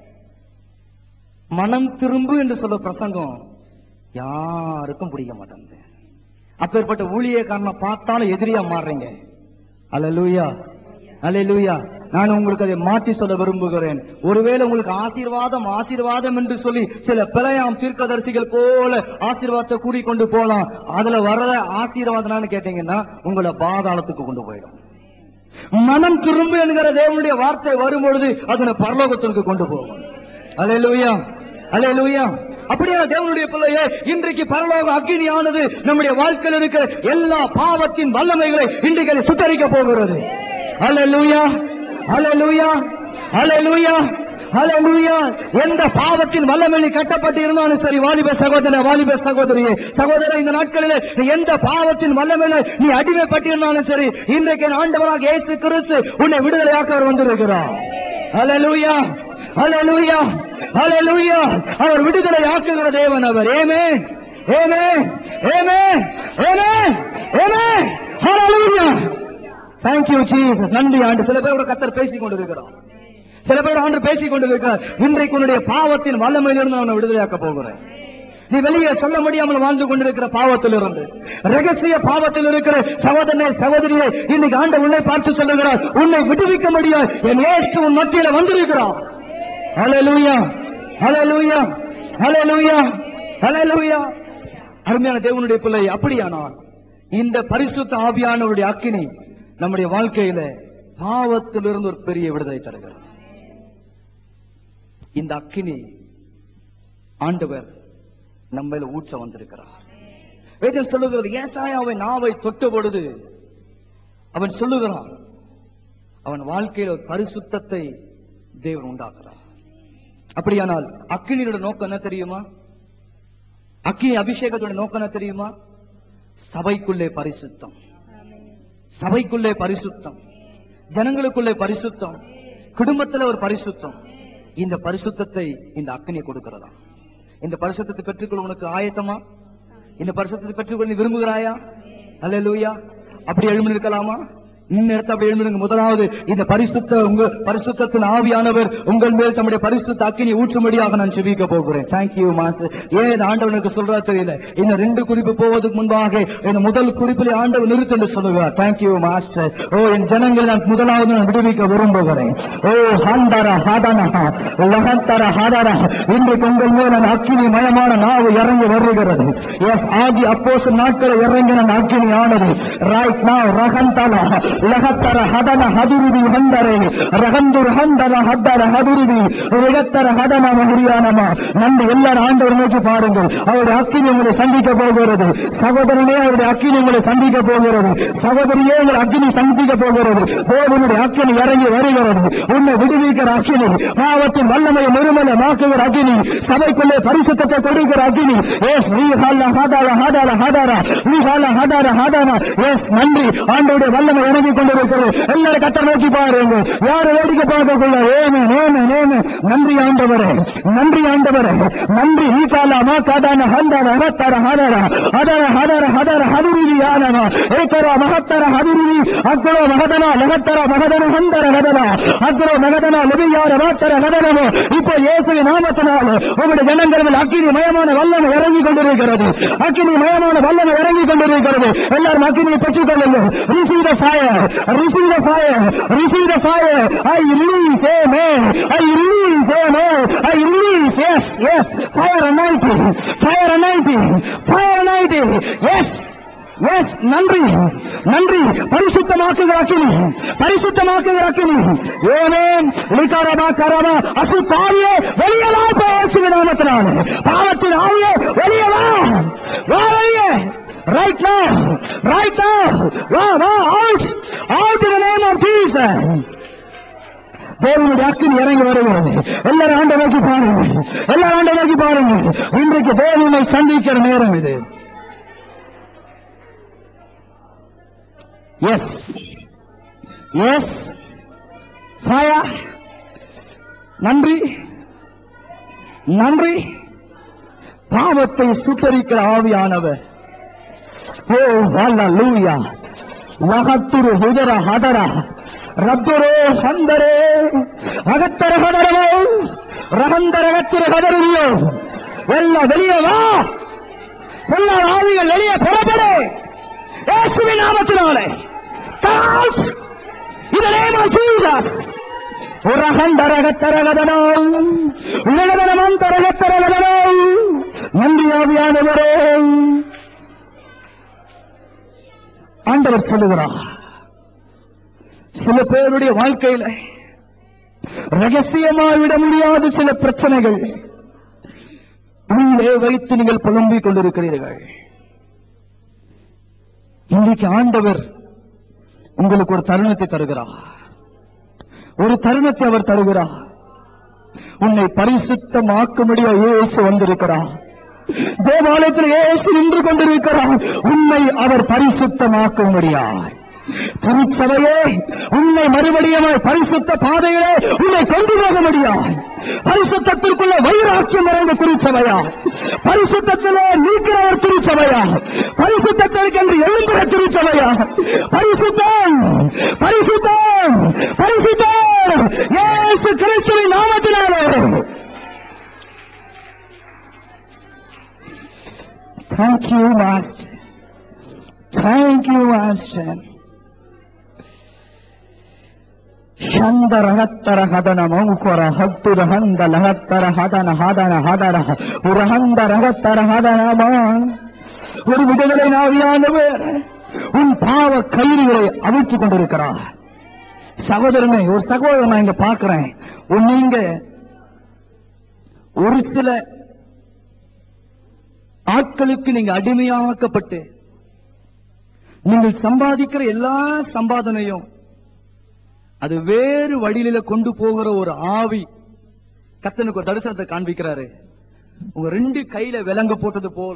மனம் திரும்பு என்று சொல்ற பிரசங்கம் யாருக்கும் பிடிக்க மாட்டேங்குது அப்பேற்பட்ட ஊழியக்காரனை பார்த்தாலும் எதிரியா மாறுறீங்க அல்லேலூயா அல்லேலூயா நான் உங்களுக்கு அதை மாற்றி சொல்ல விரும்புகிறேன் ஒருவேளை உங்களுக்கு ஆசீர்வாதம் ஆசீர்வாதம் என்று சொல்லி சில பிழையாம் தீர்க்கதரிசிகள் போல ஆசீர்வாதத்தை கூறிக்கொண்டு போலாம் அதுல வர்ற ஆசீர்வாதம்னு கேட்டீங்கன்னா உங்களை பாதாளத்துக்கு கொண்டு போயிடும் மனம் திரும்பு என்கிற தேவனுடைய வார்த்தை வரும்பொழுது அதனை பரலோகத்திற்கு கொண்டு போகும் அல்லேலூயா அல்லேலூயா அப்படியே தேவனுடைய பிள்ளையே இன்றைக்கு பரலோக அக்னியானது நம்முடைய வாழ்க்கையில் இருக்கிற எல்லா பாவத்தின் வல்லமைகளை இன்றைக்கு அது சுட்டரிக்க போகிறது அல்லேலூயா அல்லேலூயா அல்லேலூயா அல்லேலூயா எந்த பாவத்தின் வல்லமை நீ கட்டப்பட்டு இருந்தாலும் சரி வாலிப சகோதர வாலிப சகோதரியே சகோதர இந்த நாட்களில் நீ எந்த பாவத்தின் வல்லமையில நீ அடிமைப்பட்டிருந்தாலும் சரி இன்றைக்கு என் ஆண்டவராக இயேசு கிறிஸ்து உன்னை விடுதலையாக்க அவர் வந்திருக்கிறார் அல்லேலூயா அல்லேலூயா அல்லேலூயா அவர் விடுதலை ஆக்குகிற தேவன் அவர் ஏமே ஏமே ஏமே ஏமே ஏமே ஹalleluya thank you ஜீசஸ் நன்றி ஆண்டு சில பேரோட கத்தர் பேசிக் கொண்டிருக்கிறார் சில பேரோட ஆண்டு பேசிக் கொண்டிருக்கிறார் இன்றைக்கு உன்னுடைய பாவத்தின் வல்லமையிலிருந்து நான் உன்னை விடுதலையாக்க போகிறேன் நீ வெளியே சொல்ல முடியாமல் வாழ்ந்து கொண்டிருக்கிற பாவத்திலிருந்து ரகசிய பாவத்தில் இருக்கிற சகோதரனே சகோதரியை இன்னைக்கு ஆண்டு உன்னை பார்த்து சொல்லுகிறார் உன்னை விடுவிக்க முடியாது என் இயேசு உன் மத்தியில வந்திருக்கிறார் ஹalleluya ஹalleluya ஹalleluya ஹalleluya அருமையான தேவனுடைய பிள்ளை அப்படியானால் இந்த பரிசுத்த ஆவியானவருடைய அக்கினி நம்முடைய வாழ்க்கையில பாவத்திலிருந்து ஒரு பெரிய விடுதலை தருகிறது இந்த அக்கினி ஆண்டவர் நம்மையில ஊற்ற வந்திருக்கிறார் வேதம் சொல்லுகிறது ஏசாயாவை நாவை தொட்ட பொழுது அவன் சொல்லுகிறான் அவன் வாழ்க்கையில ஒரு பரிசுத்தத்தை தேவன் உண்டாக்குறார் அப்படியானால் அக்கினியோட நோக்கம் என்ன தெரியுமா அக்கினி அபிஷேகத்தோட நோக்கம் என்ன தெரியுமா சபைக்குள்ளே பரிசுத்தம் சபைக்குள்ளே பரிசுத்தம் ஜனங்களுக்குள்ளே பரிசுத்தம் குடும்பத்துல ஒரு பரிசுத்தம் இந்த பரிசுத்தத்தை இந்த அக்கினி கொடுக்கிறதா இந்த பரிசுத்தத்தை பெற்றுக்கொள்ள உனக்கு ஆயத்தமா இந்த பரிசுத்தத்தை பெற்றுக்கொள்ள நீ விரும்புகிறாயா அல்லேலூயா அப்படி எழுமி இருக்கலாமா இந்த இடத்துல அப்படி எழுந்துருங்க முதலாவது இந்த பரிசுத்த உங்க பரிசுத்தத்தின் ஆவியானவர் உங்கள் மேல் தம்முடைய பரிசுத்த அக்கினி ஊற்றும்படியாக நான் செபிக்க போகிறேன் தேங்க்யூ மாஸ்டர் ஏன் இந்த ஆண்டவனுக்கு சொல்றா தெரியல இந்த ரெண்டு குறிப்பு போவதற்கு முன்பாக இந்த முதல் குறிப்பில் ஆண்டவர் நிறுத்து என்று சொல்லுவார் தேங்க்யூ மாஸ்டர் ஓ என் ஜனங்களை நான் முதலாவது நான் விடுவிக்க விரும்புகிறேன் ஓ ஹாந்தாரா ஹாதானா லகந்தாரா ஹாதாரா இன்றைக்கு உங்கள் மேல் நான் அக்கினி மயமான நாவு இறங்கி வருகிறது எஸ் ஆதி அப்போஸ் நாட்களை இறங்கின அக்கினி ஆனது ரைட் நாவ் ரகந்தாலா லகத்தர ஹதன ஹதுருதி ஹந்தரே ரகந்துர் ஹந்தர ஹத்தர ஹதுருதி ரிகத்தர ஹதன மகுரியானமா நன்றி எல்லாரும் ஆண்டவர் நோக்கி பாருங்கள் அவருடைய அக்கினி உங்களை சந்திக்க போகிறது சகோதரனே அவருடைய அக்கினி உங்களை சந்திக்க போகிறது சகோதரியே உங்களை அக்கினி சந்திக்க போகிறது சோதனுடைய அக்கினி இறங்கி வருகிறது உன்னை விடுவிக்கிற அக்கினி பாவத்தின் வல்லமையை நிர்மலமாக்குகிற அக்கினி சபைக்குள்ளே பரிசுத்தத்தை கொடுக்கிற அக்கினி எஸ் நீ ஹாலா ஹாதாரா ஹாதாரா ஹாதாரா நீ ஹாலா ஹாதாரா ஹாதாரா எஸ் நன்றி ஆண்டவருடைய வல்லமை இறங்கி கொண்டிருக்கிறது எல்லாரும் கத்த நோக்கி பாருங்க யாரு வேடிக்கை பார்க்கக்குள்ள ஏமே ஏமே ஏமே நன்றி ஆண்டவரே நன்றி ஆண்டவரே நன்றி நீ காலாமா காதான ஹந்தார ஹத்தார ஹாதார ஹதார ஹதார ஹதார ஹதுருவி யானமா ஏக்கர மகத்தர ஹதுருவி அக்கரோ மகதன லகத்தர மகதன ஹந்தர ஹதன அக்கரோ மகதன லபியார வாத்தர ஹதனமோ இப்போ இயேசுவின் நாமத்தினால உங்களுடைய ஜனங்கள் மேல் அக்கினி மயமான வல்லமை இறங்கி கொண்டிருக்கிறது அக்கினி மயமான வல்லமை இறங்கி கொண்டிருக்கிறது எல்லாரும் அக்கினியை பெற்றுக் கொள்ளுங்கள் receive the fire receive the fire receive the fire I release amen I release amen I release yes yes fire anointing fire anointing fire anointing yes yes நன்றி நன்றி பரிசுத்தமாக்குகிற அக்கினி பரிசுத்தமாக்குகிற அக்கினி ஏனேன் லிகாரமா கரமா அசுத்தாவியே வெளியவா பேசுகிற நாமத்தினால பாவத்தின் ஆவியே வெளியவா வா வெளியே ரைட் நோ ரைட் நோ வா வா out out in name of Jesus தேவனுடைய அக்கினி இறங்கி வருகிறது எல்லாரும் ஆண்டை நோக்கி பாருங்க எல்லாரும் ஆண்டை நோக்கி பாருங்க இன்றைக்கு தேவனை சந்திக்கிற நேரம் இது எஸ் எஸ் ஃபயர் நன்றி நன்றி பாவத்தை சுட்டரிக்கிற ஆவியானவர் ஓ ஹalleluya லகத்துரு ஹுதர ஹதர ரத்துரோ ஹந்தரே அகத்தர ஹதரமோ ரகந்தர ரத்துரு ஹதருவியோ எல்லாம் வெளியே வா எல்லா ஆவிகள் வெளியே புறப்படு இயேசுவின் நாமத்தினாலே Out! In the name of Jesus! உரகந்தரகத்தரகதனோ உலகமந்தரகத்தரகதனோ நன்றி ஆவியானவரே ஆண்டவர் சொல்லுகிறார் சில பேருடைய வாழ்க்கையில ரகசியமாய் விட முடியாத சில பிரச்சனைகள் உள்ளே வைத்து நீங்கள் புலம்பிக் கொண்டிருக்கிறீர்கள் இன்றைக்கு ஆண்டவர் உங்களுக்கு ஒரு தருணத்தை தருகிறார் ஒரு தருணத்தை அவர் தருகிறார் உன்னை பரிசுத்தமாக்கும்படியா இயேசு வந்திருக்கிறார் தேவாலயத்தில் இயேசு நின்று கொண்டிருக்கிறார் உன்னை அவர் பரிசுத்தமாக்கும்படியாய் திருச்சபையே உன்னை மறுபடியும் பரிசுத்த பாதையிலே உன்னை கொண்டு போக முடியாது பரிசுத்தத்திற்குள்ள வைராக்கியம் நிறைந்த திருச்சபையா பரிசுத்தத்திலே நீக்கிறவர் திருச்சபையா பரிசுத்தத்திற்கென்று எழும்புகிற திருச்சபையா பரிசுத்தம் பரிசுத்தம் பரிசுத்தம் இயேசு கிறிஸ்துவின் நாமத்தினாலே Thank you, Master. Thank you, Master. ಶಂದರಹತ್ತರ ಹದನ ಮೌಕೊರ ಹತ್ತುರ ಹಂದ ಲಹತ್ತರ ಹದನ ಹದನ ಹದರ உரஹந்த ரகத்தர ஹதனமா ஒரு விடுதலை நாவியானவர் உன் பாவ கயிறுகளை அவிழ்த்துக் கொண்டிருக்கிறார் சகோதரனை ஒரு சகோதரனை இங்க பாக்குறேன் உன் நீங்க ஒரு சில ஆட்களுக்கு நீங்க அடிமையாக்கப்பட்டு நீங்கள் சம்பாதிக்கிற எல்லா சம்பாதனையும் அது வேறு வழியில கொண்டு போகிற ஒரு ஆவி கத்தனுக்கு ஒரு தரிசனத்தை காண்பிக்கிறாரு உங்க ரெண்டு கையில விலங்கு போட்டது போல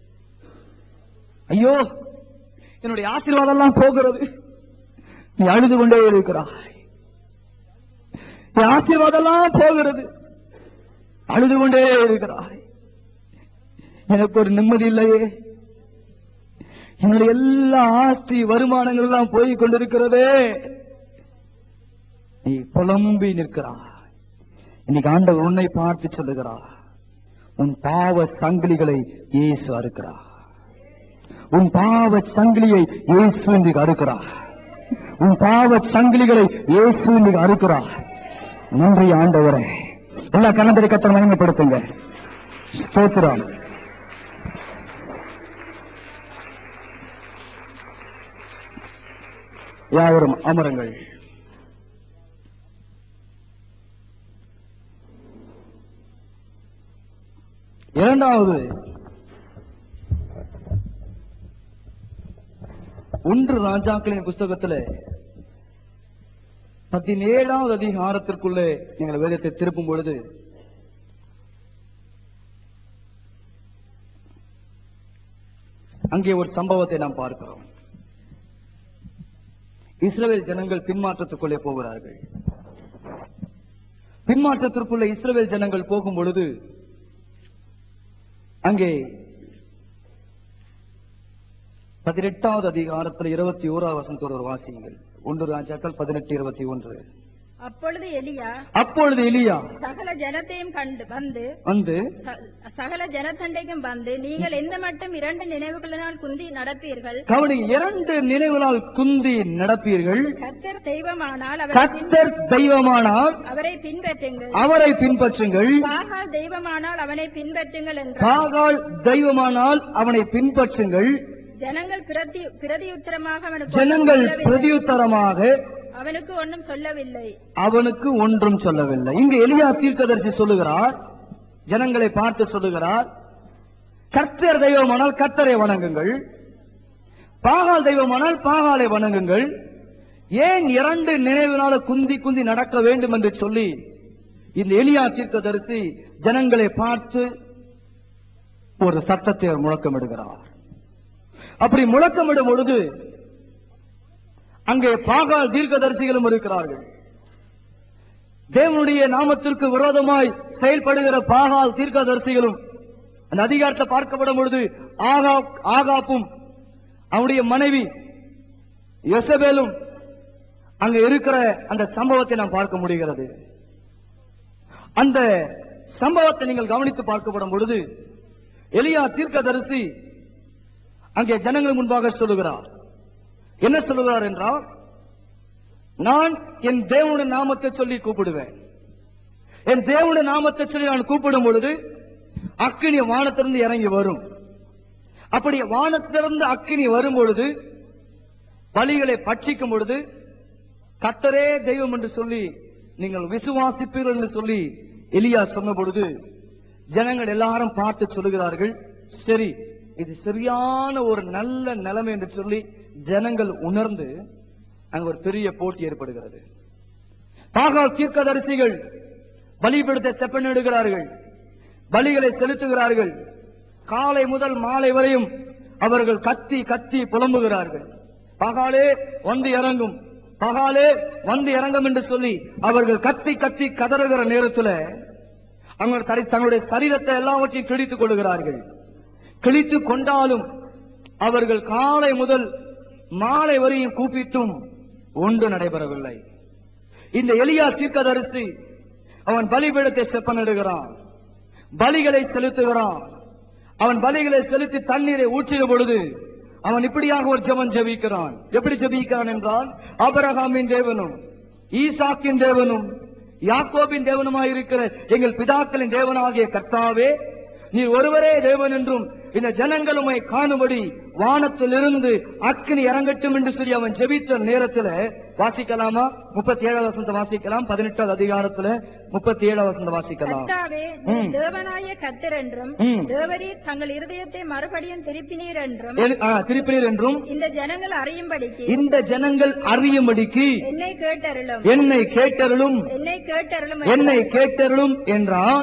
ஐயோ என்னுடைய ஆசீர்வாதம் எல்லாம் போகிறது நீ அழுது கொண்டே இருக்கிறாய் என் ஆசீர்வாதம் எல்லாம் போகிறது அழுது கொண்டே இருக்கிறாய் எனக்கு ஒரு நிம்மதி இல்லையே என்னுடைய எல்லா ஆஸ்தி வருமானங்கள் எல்லாம் போய் கொண்டிருக்கிறதே நீ புலம்பி நிற்கிறாய் இன்னைக்கு ஆண்டவர் உன்னை பார்த்து சொல்லுகிறார் உன் பாவ சங்கிலிகளை இயேசு அறுக்கிறார் உன் பாவ சங்கிலியை இயேசு இன்றைக்கு அறுக்கிறார் உன் பாவ சங்கிலிகளை இயேசு இன்றைக்கு அறுக்கிறார் நன்றி ஆண்டவரே எல்லா கணந்தரை கத்தனை மயங்கப்படுத்துங்க ஸ்தோத்திரம் யாவரும் அமருங்கள் இரண்டாவது ஒன்று ராஜாக்களின் புஸ்தகத்துல பதினேழாவது அதிகாரத்திற்குள்ளே நீங்கள் வேதத்தை திருப்பும் பொழுது அங்கே ஒரு சம்பவத்தை நாம் பார்க்கிறோம் இஸ்ரவேல் ஜனங்கள் பின்மாற்றத்துக்குள்ளே போகிறார்கள் பின்மாற்றத்திற்குள்ளே இஸ்ரவேல் ஜனங்கள் போகும் பொழுது அங்கே பதினெட்டாவது அதிகாரத்தில் இருபத்தி ஓராவது வசனத்தோடு ஒரு வாசியுங்கள் ஒன்று ராஜாக்கள் பதினெட்டு இருபத்தி ஒன்று அப்பொழுது எலியா அப்பொழுது எலியா சகல ஜனத்தையும் கண்டு வந்து வந்து ச- சகல ஜனத்தண்டைக்கும் வந்து நீங்கள் எந்த மட்டும் இரண்டு நினைவுகளினால் குந்தி நடப்பீர்கள் கவனி இரண்டு நினைவுகளால் குந்தி நடப்பீர்கள் கர்த்தர் தெய்வமானால் அவரை பின்- கத்தர் தெய்வமானால் அவரை பின்பற்றுங்கள் அவரை பின்பற்றுங்கள் பாகால் தெய்வமானால் அவனை பின்பற்றுங்கள் என்றார் பாகால் தெய்வமானால் அவனை பின்பற்றுங்கள் ஜனங்கள் பிரதி பிரதியுத்தரமாக அவனுக்கு ஜனங்கள் ஒன்றும் சொல்லவில்லை. பிரதியுத்தரமாக அவனுக்கு ஒன்றும் சொல்லவில்லை அவனுக்கு ஒன்றும் சொல்லவில்லை இங்கு எலியா தீர்க்கதரிசி சொல்லுகிறார் ஜனங்களை பார்த்து சொல்லுகிறார் கர்த்தர் தெய்வமானால் கர்த்தரை வணங்குங்கள் பாகால் தெய்வமானால் பாகாலை வணங்குங்கள் ஏன் இரண்டு நினைவினால குந்தி குந்தி நடக்க வேண்டும் என்று சொல்லி இந்த எலியா தீர்க்கதரிசி ஜனங்களை பார்த்து ஒரு சத்தத்தை அவர் முழக்கமிடுகிறார் அப்படி முழக்கமிடும் பொழுது அங்கே பாகால் தீர்க்கதரிசிகளும் இருக்கிறார்கள் தேவனுடைய நாமத்திற்கு விரோதமாய் செயல்படுகிற பாகால் தீர்க்கதரிசிகளும் அந்த அதிகாரத்தை பார்க்கப்படும் பொழுது ஆகா ஆகாப்பும் அவனுடைய மனைவி யொசபேலும் அங்க இருக்கிற அந்த சம்பவத்தை நாம் பார்க்க முடிகிறது அந்த சம்பவத்தை நீங்கள் கவனித்து பார்க்கப்படும் பொழுது எலியா தீர்க்கதரிசி அங்கே ஜனங்கள் முன்பாக சொல்லுகிறார் என்ன சொல்லுகிறார் என்றால் நான் என் தேவனுடைய நாமத்தை சொல்லி கூப்பிடுவேன் என் தேவனுடைய நாமத்தை சொல்லி நான் கூப்பிடும் பொழுது அக்கினி வானத்திலிருந்து இறங்கி வரும் அப்படி வானத்திலிருந்து அக்கினி வரும் பொழுது பலிகளை பட்சிக்கும் பொழுது கத்தரே தெய்வம் என்று சொல்லி நீங்கள் விசுவாசிப்பீர்கள் என்று சொல்லி எலியா சொன்ன பொழுது ஜனங்கள் எல்லாரும் பார்த்து சொல்லுகிறார்கள் சரி இது சரியான ஒரு நல்ல நிலைமை என்று சொல்லி ஜனங்கள் உணர்ந்து அங்க ஒரு பெரிய போட்டி ஏற்படுகிறது பாகால் தீர்க்கதரிசிகள் பலிபீடத்தை செப்பனிடுகிறார்கள் பலிகளை செலுத்துகிறார்கள் காலை முதல் மாலை வரையும் அவர்கள் கத்தி கத்தி புலம்புகிறார்கள் பகாலே வந்து இறங்கும் பகாலே வந்து இறங்கும் என்று சொல்லி அவர்கள் கத்தி கத்தி கதறுகிற நேரத்துல அவங்க தரை- தங்களுடைய சரீரத்தை எல்லாவற்றையும் கிழித்துக் கொள்கிறார்கள் கிழித்துக் கொண்டாலும் அவர்கள் காலை முதல் மாலை வரையும் கூப்பிட்டும் ஒன்று நடைபெறவில்லை இந்த எலியா தீர்க்கதரிசி அவன் பலிபீடத்தை செப்பனிடுகிறான் பலிகளை செலுத்துகிறான் அவன் பலிகளை செலுத்தி தண்ணீரை ஊற்றின பொழுது அவன் இப்படியாக ஒரு ஜெபம் ஜெபிக்கிறான் எப்படி ஜெபிக்கிறான் என்றால் ஆபிரகாமின் தேவனும் ஈசாக்கின் தேவனும் யாக்கோபின் தேவனுமாய் இருக்கிற எங்கள் பிதாக்களின் தேவனாகிய கர்த்தாவே நீ ஒருவரே தேவன் என்றும் இந்த ஜனங்கள் உம்மை காணும்படி வானத்திலிருந்து அக்கினி இறங்கட்டும் என்று சொல்லி அவன் ஜெபித்த நேரத்துல வாசிக்கலாமா முப்பத்தி ஏழாவது வசந்த வாசிக்கலாம் பதினெட்டாவது அதிகாரத்துல முப்பத்தி ஏழாவது வசந்த வாசிக்கலாம் கர்த்தாவே நீர் தேவனாய கர்த்தர் என்றும் ம். தேவரீர் தங்கள் இருதயத்தை மறுபடியும் திருப்பினீர் என்றும் என்- ஆ, திருப்பினீர் என்றும் இந்த ஜனங்கள் அறியும்படிக்கு இந்த ஜனங்கள் அறியும்படிக்கு என்னை கேட்டருளும் என்னை கேட்டருளும் என்னை கேட்டருளும் என்னை கேட்டருளும் என்றான்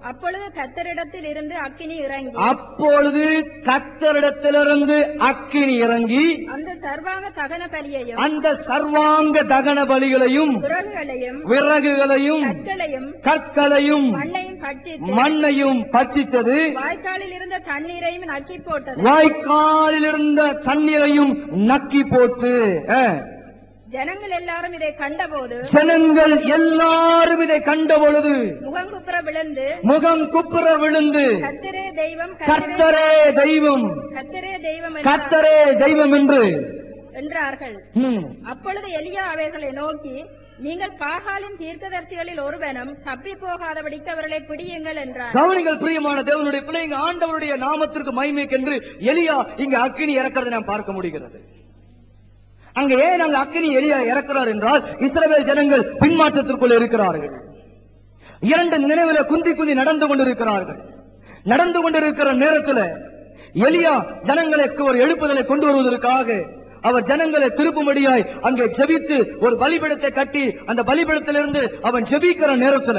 அப்பொழுது கத்தரிடத்தில் இருந்து அக்கினி இறங்கி அப்பொழுது கத்தரிடத்திலிருந்து அக்கினி இறங்கி அந்த சர்வாங்க தகன பலியையும் அந்த சர்வாங்க தகன பலிகளையும் விறகுகளையும் விறகுகளையும் கற்களையும் கற்களையும் மண்ணையும் பட்சித்து மண்ணையும் பட்சித்தது வாய்க்காலில் இருந்த தண்ணீரையும் நக்கி போட்டது வாய்க்காலில் இருந்த தண்ணீரையும் நக்கி போட்டு அஹ், ஜனங்கள் எல்லாரும் இதை கண்டபோது ஜனங்கள் எல்லாரும் இதை கண்ட பொழுது முகங்குப்புற விழுந்து முகம் குப்புற விழுந்து கத்தரே தெய்வம் கத்தரே கத்தரே தெய்வம் கத்தரே தெய்வம் என்றார்- கத்தரே தெய்வம் என்று என்றார்கள் ம், அப்பொழுது எலியா அவர்களை நோக்கி நீங்கள் பாகாலின் தீர்க்கதரிசிகளில் ஒருவனும் தப்பி போகாதபடிக்கு அவர்களை பிடியுங்கள் என்றார் கவனிங்கள் பிரியமான தேவனுடைய பிள்ளைங்க ஆண்டவருடைய நாமத்திற்கு மகிமைக்கென்று எலியா இங்க அக்கினி இறக்கிறதை நாம் பார்க்க முடிகிறது அங்க ஏன் அங்க அக்கினி எலியா இறக்கிறார் என்றால் இஸ்ரவேல் ஜனங்கள் பின்மாற்றத்திற்குள் இருக்கிறார்கள் இரண்டு நினைவுல குந்தி குந்தி நடந்து கொண்டிருக்கிறார்கள் நடந்து கொண்டிருக்கிற நேரத்துல எலியா ஜனங்களுக்கு ஒரு எழுப்புதலை கொண்டு வருவதற்காக அவர் ஜனங்களை திருப்பும்படியாய் அங்கே ஜெபித்து ஒரு பலிபீடத்தை கட்டி அந்த பலிபீடத்திலிருந்து அவன் ஜெபிக்கிற நேரத்துல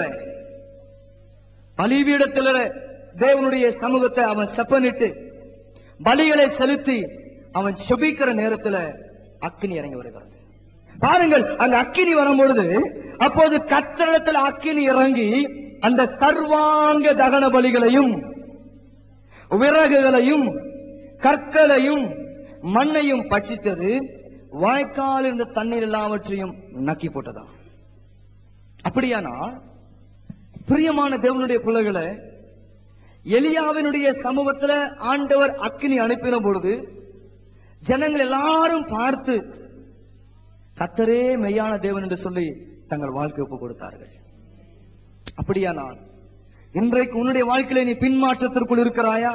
பலிபீடத்தில் தேவனுடைய சமூகத்தை அவன் செப்பனிட்டு பலிகளை செலுத்தி அவன் செபிக்கிற நேரத்துல அக்கினி இறங்கி வருகிறது பாருங்கள் அங்க அக்கினி வரும்பொழுது அப்போது கத்தரிடத்தில் அக்கினி இறங்கி அந்த சர்வாங்க தகன பலிகளையும் விறகுகளையும் கற்களையும் மண்ணையும் பட்சித்தது வாய்க்கால் இருந்த தண்ணீர் எல்லாவற்றையும் நக்கி போட்டதா அப்படியானா பிரியமான தேவனுடைய பிள்ளைகளை எலியாவினுடைய சமூகத்துல ஆண்டவர் அக்கினி அனுப்பின பொழுது ஜனங்கள் எல்லாரும் பார்த்து கத்தரே மெய்யான தேவன் என்று சொல்லி தங்கள் வாழ்க்கை ஒப்பு கொடுத்தார்கள் அப்படியானால் இன்றைக்கு உன்னுடைய வாழ்க்கையில நீ பின்மாற்றத்திற்குள் இருக்கிறாயா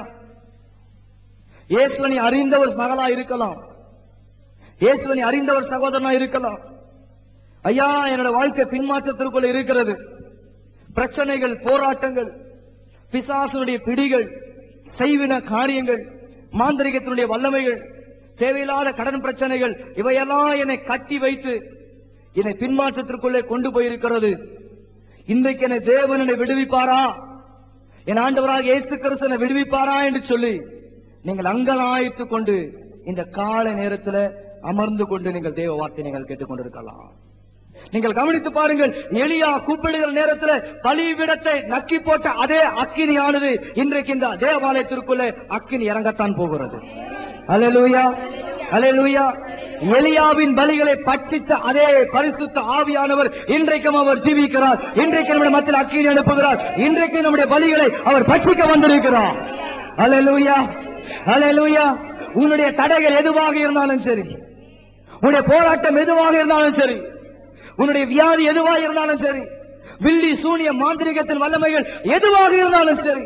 இயேசுவனை அறிந்தவர் மகளா இருக்கலாம் இயேசுவனை அறிந்தவர் சகோதரனா இருக்கலாம் ஐயா என்னோட வாழ்க்கை பின்மாற்றத்திற்குள் இருக்கிறது பிரச்சனைகள் போராட்டங்கள் பிசாசனுடைய பிடிகள் செய்வின காரியங்கள் மாந்திரிகத்தினுடைய வல்லமைகள் தேவையில்லாத கடன் பிரச்சனைகள் இவையெல்லாம் என்னை கட்டி வைத்து என்னை பின்மாற்றத்திற்குள்ளே கொண்டு போயிருக்கிறது இன்றைக்கு என்னை தேவன் என்னை விடுவிப்பாரா என் ஆண்டவராக இயேசு கிறிஸ்து என்னை விடுவிப்பாரா என்று சொல்லி நீங்கள் அங்கலாய்த்துக் கொண்டு இந்த காலை நேரத்துல அமர்ந்து கொண்டு நீங்கள் தேவ வார்த்தை நீங்கள் கேட்டுக்கொண்டிருக்கலாம் நீங்கள் கவனித்து பாருங்கள் எலியா கூப்பிடுகிற நேரத்தில் பலிவிடத்தை நக்கி போட்ட அதே அக்கினியானது இன்றைக்கு இந்த தேவாலயத்திற்குள்ளே அக்கினி இறங்கத்தான் போகிறது அலலூயா அலலூயா எலியாவின் பலிகளை பட்சித்த அதே பரிசுத்த ஆவியானவர் இன்றைக்கும் அவர் ஜீவிக்கிறார் இன்றைக்கு நம்முடைய மத்தியில் அக்கினி அனுப்புகிறார் இன்றைக்கு நம்முடைய பலிகளை அவர் பட்சிக்க வந்திருக்கிறார் அலலூயா அலலூயா உன்னுடைய தடைகள் எதுவாக இருந்தாலும் சரி உன்னுடைய போராட்டம் எதுவாக இருந்தாலும் சரி உன்னுடைய வியாதி எதுவாக இருந்தாலும் சரி வில்லி சூனிய மாந்திரிகத்தின் வல்லமைகள் எதுவாக இருந்தாலும் சரி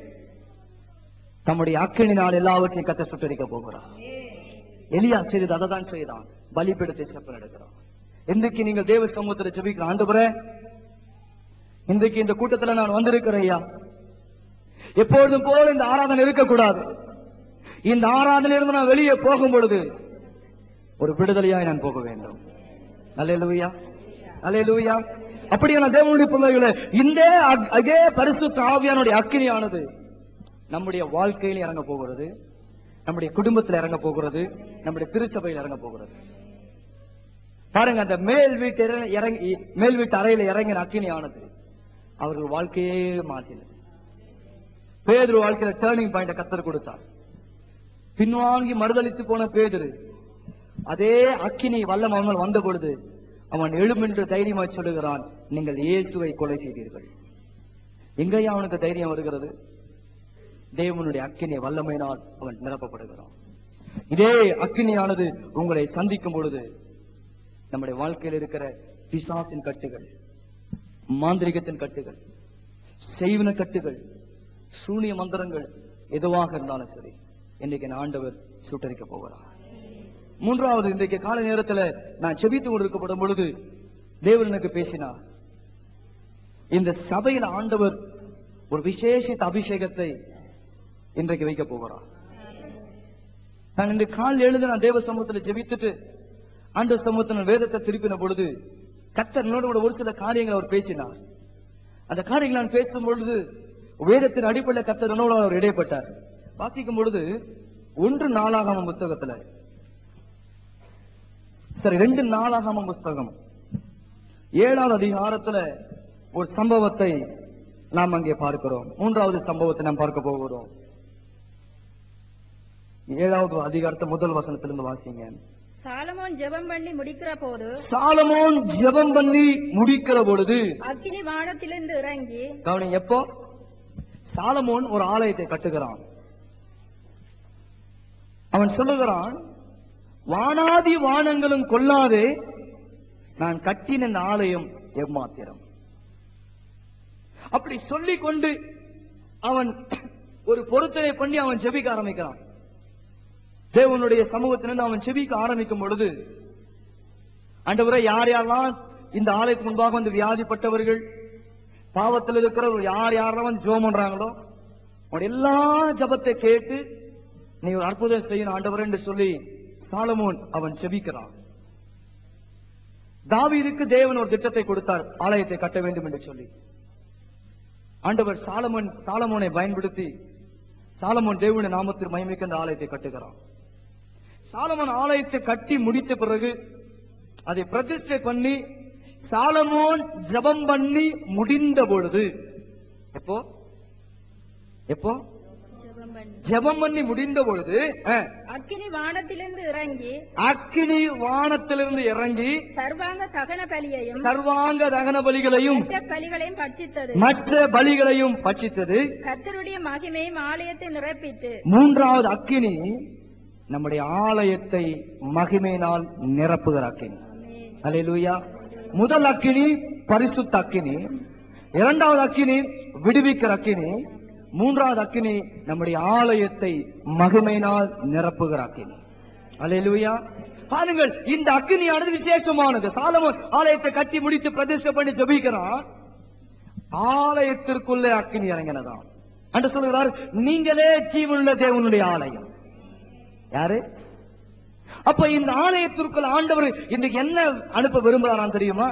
தம்முடைய அக்கினினால் எல்லாவற்றையும் கத்த சுட்டரிக்க போகிறார் எலியா செய்தது அதை தான் செய்தான் பலிபீடத்தை செப்பல் எடுக்கிறான் இன்றைக்கு நீங்கள் தேவ சமூகத்தில் ஜெபிக்கிற ஆண்டவரே இன்றைக்கு இந்த கூட்டத்துல நான் வந்திருக்கிறேன் ஐயா எப்பொழுதும் போல இந்த ஆராதனை இருக்கக்கூடாது இந்த ஆராதனையிலிருந்து நான் வெளியே போகும் பொழுது ஒரு விடுதலையாய் நான் போக வேண்டும் அல்லேலூயா அல்லேலூயா அப்படியான தேவனுடைய பிள்ளைகளே இந்த அக்- அதே பரிசுத்த ஆவியானுடைய அக்கினியானது நம்முடைய வாழ்க்கையில் இறங்க போகிறது நம்முடைய குடும்பத்தில் இறங்க போகிறது நம்முடைய திருச்சபையில் இறங்க போகிறது பாருங்க அந்த மேல் வீட்டு இற- இறங்கி மேல் வீட்டு அறையில இறங்கின அக்கினியானது அவர்கள் வாழ்க்கையே மாற்றினது பேதுரு வாழ்க்கையில டேர்னிங் பாயிண்ட கத்தர் கொடுத்தார் பின்வாங்கி மறுதளித்து போன பேதுரு அதே அக்கினி வல்லம் அவன் வந்த பொழுது அவன் எழுமென்று தைரியமாய் சொல்லுகிறான் நீங்கள் இயேசுவை கொலை செய்தீர்கள் எங்கேயா அவனுக்கு தைரியம் வருகிறது தேவனுடைய அக்கினி வல்லமையினால் அவன் நிரப்பப்படுகிறான் இதே அக்கினியானது உங்களை சந்திக்கும் பொழுது நம்முடைய வாழ்க்கையில் இருக்கிற பிசாசின் கட்டுகள் மாந்திரிகத்தின் கட்டுகள் செய்வன கட்டுகள் சூனிய மந்திரங்கள் எதுவாக இருந்தாலும் சரி இன்னைக்கு என் ஆண்டவர் சுட்டரிக்க போகிறார் மூன்றாவது இன்றைக்கு காலை நேரத்துல நான் செபித்து கொண்டிருக்கப்படும் பொழுது தேவன் எனக்கு பேசினார் இந்த சபையில் ஆண்டவர் ஒரு விசேஷித்த அபிஷேகத்தை இன்றைக்கு வைக்க போகிறார் நான் இந்த கால் எழுந்து நான் தேவ சமூகத்துல ஜெபித்துட்டு ஆண்டு சமூகத்தில் நான் வேதத்தை திருப்பின பொழுது கத்தர் என்னோட கூட ஒரு சில காரியங்களை அவர் பேசினார் அந்த காரியங்களை நான் பேசும் பொழுது வேதத்தின் அடிப்படையில் கத்தர் என்னோட அவர் இடைப்பட்டார் வாசிக்கும் பொழுது ஒன்று நாளாகம புஸ்தகத்துல சரி ரெண்டு நாளாகம புஸ்தகம் ஏழாவது அதிகாரத்துல ஒரு சம்பவத்தை நாம் அங்கே பார்க்கிறோம் மூன்றாவது சம்பவத்தை நாம் பார்க்க போகிறோம் ஏழாவது அதிகாரத்தை முதல் வசனத்திலிருந்து வாசிங்க சாலமோன் ஜெபம் பண்ணி முடிக்கிற போது சாலமோன் ஜெபம் பண்ணி முடிக்கிற பொழுது அக்கினி வானத்திலிருந்து இறங்கி கவனிங்க எப்போ சாலமோன் ஒரு ஆலயத்தை கட்டுகிறான் அவன் சொல்லுகிறான் வானாதி வானங்களும் கொல்லாதே நான் கட்டின இந்த ஆலயம் எம்மாத்திரம் அப்படி சொல்லிக் கொண்டு அவன் ஒரு பொருத்தனை பண்ணி அவன் ஜெபிக்க ஆரம்பிக்கிறான் தேவனுடைய சமூகத்திலிருந்து அவன் செபிக்க ஆரம்பிக்கும் பொழுது ஆண்டவரை யார் யாரெல்லாம் இந்த ஆலயத்துக்கு முன்பாக வந்து வியாதிப்பட்டவர்கள் பாவத்தில் இருக்கிறவர்கள் யார் யாரெல்லாம் வந்து ஜெபம் பண்றாங்களோ அவன் எல்லா ஜபத்தை கேட்டு நீ ஒரு அற்புதம் செய்யணும் ஆண்டவர் என்று சொல்லி சாலமோன் அவன் செபிக்கிறான் தாவீதுக்கு தேவன் ஒரு திட்டத்தை கொடுத்தார் ஆலயத்தை கட்ட வேண்டும் என்று சொல்லி ஆண்டவர் சாலமோன் சாலமோனை பயன்படுத்தி சாலமோன் தேவனுடைய நாமத்தில் மகிமைக்கு அந்த ஆலயத்தை கட்டுகிறான் சாலமோன் ஆலயத்தை கட்டி முடித்த பிறகு அதை பிரதிஷ்டை பண்ணி சாலமோன் ஜெபம் பண்ணி முடிந்த பொழுது எப்போ எப்போ ஜெபம் பண்ணி ஜெபம் பண்ணி முடிந்த பொழுது அஹ், அக்கினி வானத்திலிருந்து இறங்கி அக்கினி வானத்திலிருந்து இறங்கி சர்வாங்க தகன பலியையும் சர்வாங்க தகன பலிகளையும் மற்ற பலிகளையும் பட்சித்தது மற்ற பலிகளையும் பட்சித்தது கர்த்தருடைய மகிமையும் ஆலயத்தை நிரப்பித்து மூன்றாவது அக்கினி நம்முடைய ஆலயத்தை மகிமையினால் நிரப்புகிற அக்கினி அல்லேலூயா முதல் அக்கினி பரிசுத்த அக்கினி இரண்டாவது அக்கினி விடுவிக்கிற அக்கினி மூன்றாவது அக்கினி நம்முடைய ஆலயத்தை மகிமையினால் நிரப்புகிற அக்கினி அல்லேலூயா பாருங்கள் இந்த அக்கினியானது விசேஷமானது சாலமோன் ஆலயத்தை கட்டி முடித்து பிரதிஷ்டை பண்ணி ஜெபிக்கிறான் ஆலயத்திற்குள்ளே அக்கினி இறங்கினதாம் என்று சொல்கிறார் நீங்களே ஜீவனுள்ள தேவனுடைய ஆலயம் யாரு அப்ப இந்த ஆலயத்திற்குள் ஆண்டவர் இன்னைக்கு என்ன அனுப்ப விரும்புறாராம் தெரியுமா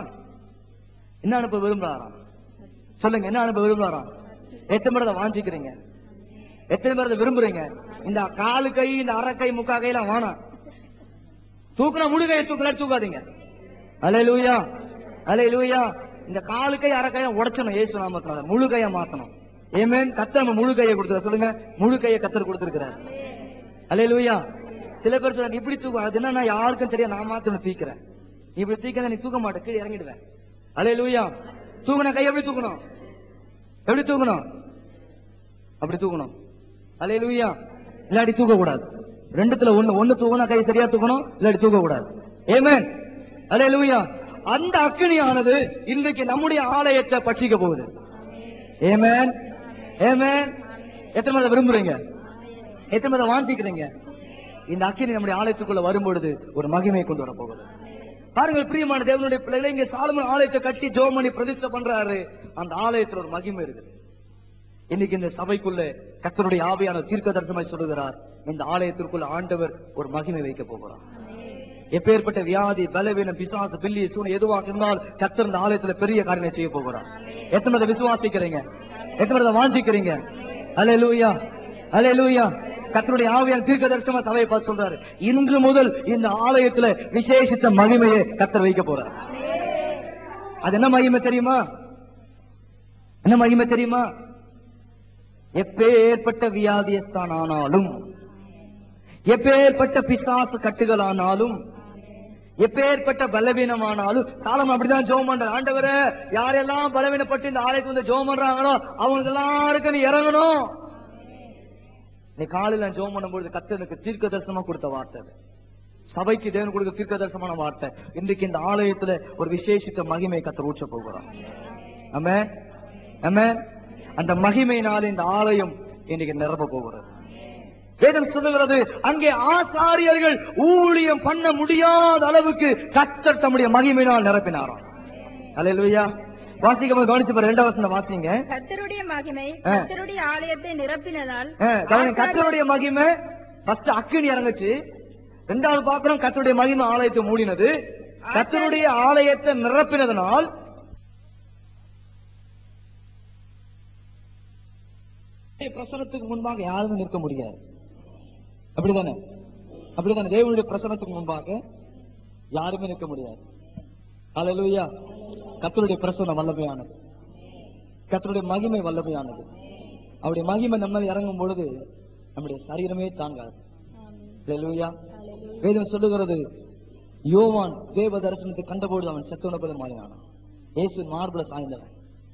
என்ன அனுப்ப விரும்புறாராம் சொல்லுங்க என்ன அனுப்ப விரும்புறாராம் எத்தனை பேர் அதை வாஞ்சிக்கிறீங்க எத்தனை பேர் அதை விரும்புறீங்க இந்த காலு கை இந்த அரை கை முக்கா கையெல்லாம் வேணாம் தூக்குனா முழு கையை தூக்கல தூக்காதீங்க அலே லூயா அலே லூயா இந்த காலு கை அரை கையை உடைச்சணும் ஏசு நாமத்தினால முழு கையை மாத்தணும் ஏமேன் கத்த நம்ம முழு கையை கொடுத்துரு சொல்லுங்க முழு கையை கத்தர் கொடுத்திருக்கிறார் அலே லூயா சில பேர் சொல்றாங்க இப்படி தூக்கும் அது என்ன யாருக்கும் தெரியும் நான் மாத்தணும் தீக்கிறேன் நீ இப்படி தீக்க நீ தூக்க மாட்டேன் கீழே இறங்கிடுவேன் அலே லூயா தூக்குன கை எப்படி தூக்கணும் எப்படி தூக்கணும் அப்படி தூக்கணும் அலே லூயா இல்லாட்டி தூக்க கூடாது ரெண்டுத்துல ஒண்ணு ஒண்ணு தூக்கணும் கை சரியா தூக்கணும் இல்லாட்டி தூக்க கூடாது ஏமேன் அலே லூயா அந்த அக்கினியானது இன்றைக்கு நம்முடைய ஆலயத்தை பட்சிக்க போகுது ஏமேன் ஏமேன் எத்தனை பேர் விரும்புறீங்க எத்தனை பேர் வாஞ்சிக்கிறீங்க இந்த அக்கினி நம்முடைய ஆலயத்துக்குள்ள வரும்பொழுது ஒரு மகிமையை கொண்டு வர போகுது பாருங்கள் பிரியமான தேவனுடைய பிள்ளைகளை இங்க சாலமன் ஆலயத்தை கட்டி ஜோமணி பிரதிஷ்டை பண்றாரு அந்த ஆலயத்துல ஒரு மகிமை இருக்குது இன்னைக்கு இந்த சபைக்குள்ள கர்த்தருடைய ஆவியான தீர்க்க தரிசனமாய் சொல்லுகிறார் இந்த ஆலயத்திற்குள்ள ஆண்டவர் ஒரு மகிமை வைக்க போகிறார் எப்பேற்பட்ட வியாதி பலவீனம் பிசாசு பில்லி சூன எதுவாக இருந்தால் கர்த்தர் இந்த ஆலயத்துல பெரிய காரியங்களை செய்ய போகிறார் எத்தனை பேரை விசுவாசிக்கிறீங்க எத்தனை பேரை வாஞ்சிக்கிறீங்க அலே லூயா அலே லூயா கர்த்தருடைய ஆவியான தீர்க்க தரிசனமா சபையை பார்த்து சொல்றாரு இன்று முதல் இந்த ஆலயத்துல விசேஷித்த மகிமையை கர்த்தர் வைக்க போறார் அது என்ன மகிமை தெரியுமா என்ன மகிமை தெரியுமா எப்பேற்பட்ட வியாதியஸ்தான் ஆனாலும் எப்பேற்பட்ட பிசாசு கட்டுகளானாலும் எப்பேற்பட்ட பலவீனமானாலும் சாலம் அப்படிதான் ஜோம் பண்ற ஆண்டவரே யாரெல்லாம் பலவீனப்பட்டு இந்த ஆலயத்துக்கு வந்து ஜோம் பண்றாங்களோ அவங்க எல்லாருக்கும் நீ இறங்கணும் நீ காலையில ஜோம் பண்ணும்போது கத்தனுக்கு தீர்க்க தரிசனமா கொடுத்த வார்த்தை அது. சபைக்கு தேவன் கொடுக்க தீர்க்க தரிசனமான வார்த்தை இன்றைக்கு இந்த ஆலயத்துல ஒரு விசேஷித்த மகிமை கத்தர் ஊற்ற போகிறான் ஆமே ஆமே அந்த மகிமையினால இந்த ஆலயம் இன்னைக்கு நிரப்ப போகிறது வேதம் சொல்லுகிறது அங்கே ஆசாரியர்கள் ஊழியம் பண்ண முடியாத அளவுக்கு கத்தர் தம்முடைய மகிமையினால் நிரப்பினாராம் அல்லேலூயா வாசிக்கும் போது கவனிச்சு பாரு ரெண்டாவது வசனம் வாசிங்க கர்த்தருடைய மகிமை ஆ. கர்த்தருடைய ஆலயத்தை நிரப்பினதால் அஹ், கவனிங்க ஆசாரியர் கத்தருடைய மகிமை ஃபர்ஸ்ட் அக்கினி இறங்குச்சு ரெண்டாவது பாக்குறோம் கத்தருடைய மகிமை ஆலயத்தை மூடினது கத்தருடைய ஆலயத்தை நிரப்பினதனால் பிரசனத்துக்கு முன்பாக யாருமே நிற்க முடியாது அப்படிதானே அப்படிதானே தேவனுடைய பிரசனத்துக்கு முன்பாக யாருமே நிற்க முடியாது அல்லேலூயா கர்த்தருடைய பிரசனம் வல்லமையானது கர்த்தருடைய மகிமை வல்லமையானது அவருடைய மகிமை நம்ம மேல இறங்கும் பொழுது நம்முடைய சரீரமே தாங்காது அல்லேலூயா வேதம் சொல்லுகிறது யோவான் தேவ தரிசனத்தை கண்டபொழுது அவன் செத்தவன போல மாறினான் இயேசு மார்புல சாய்ந்தவன்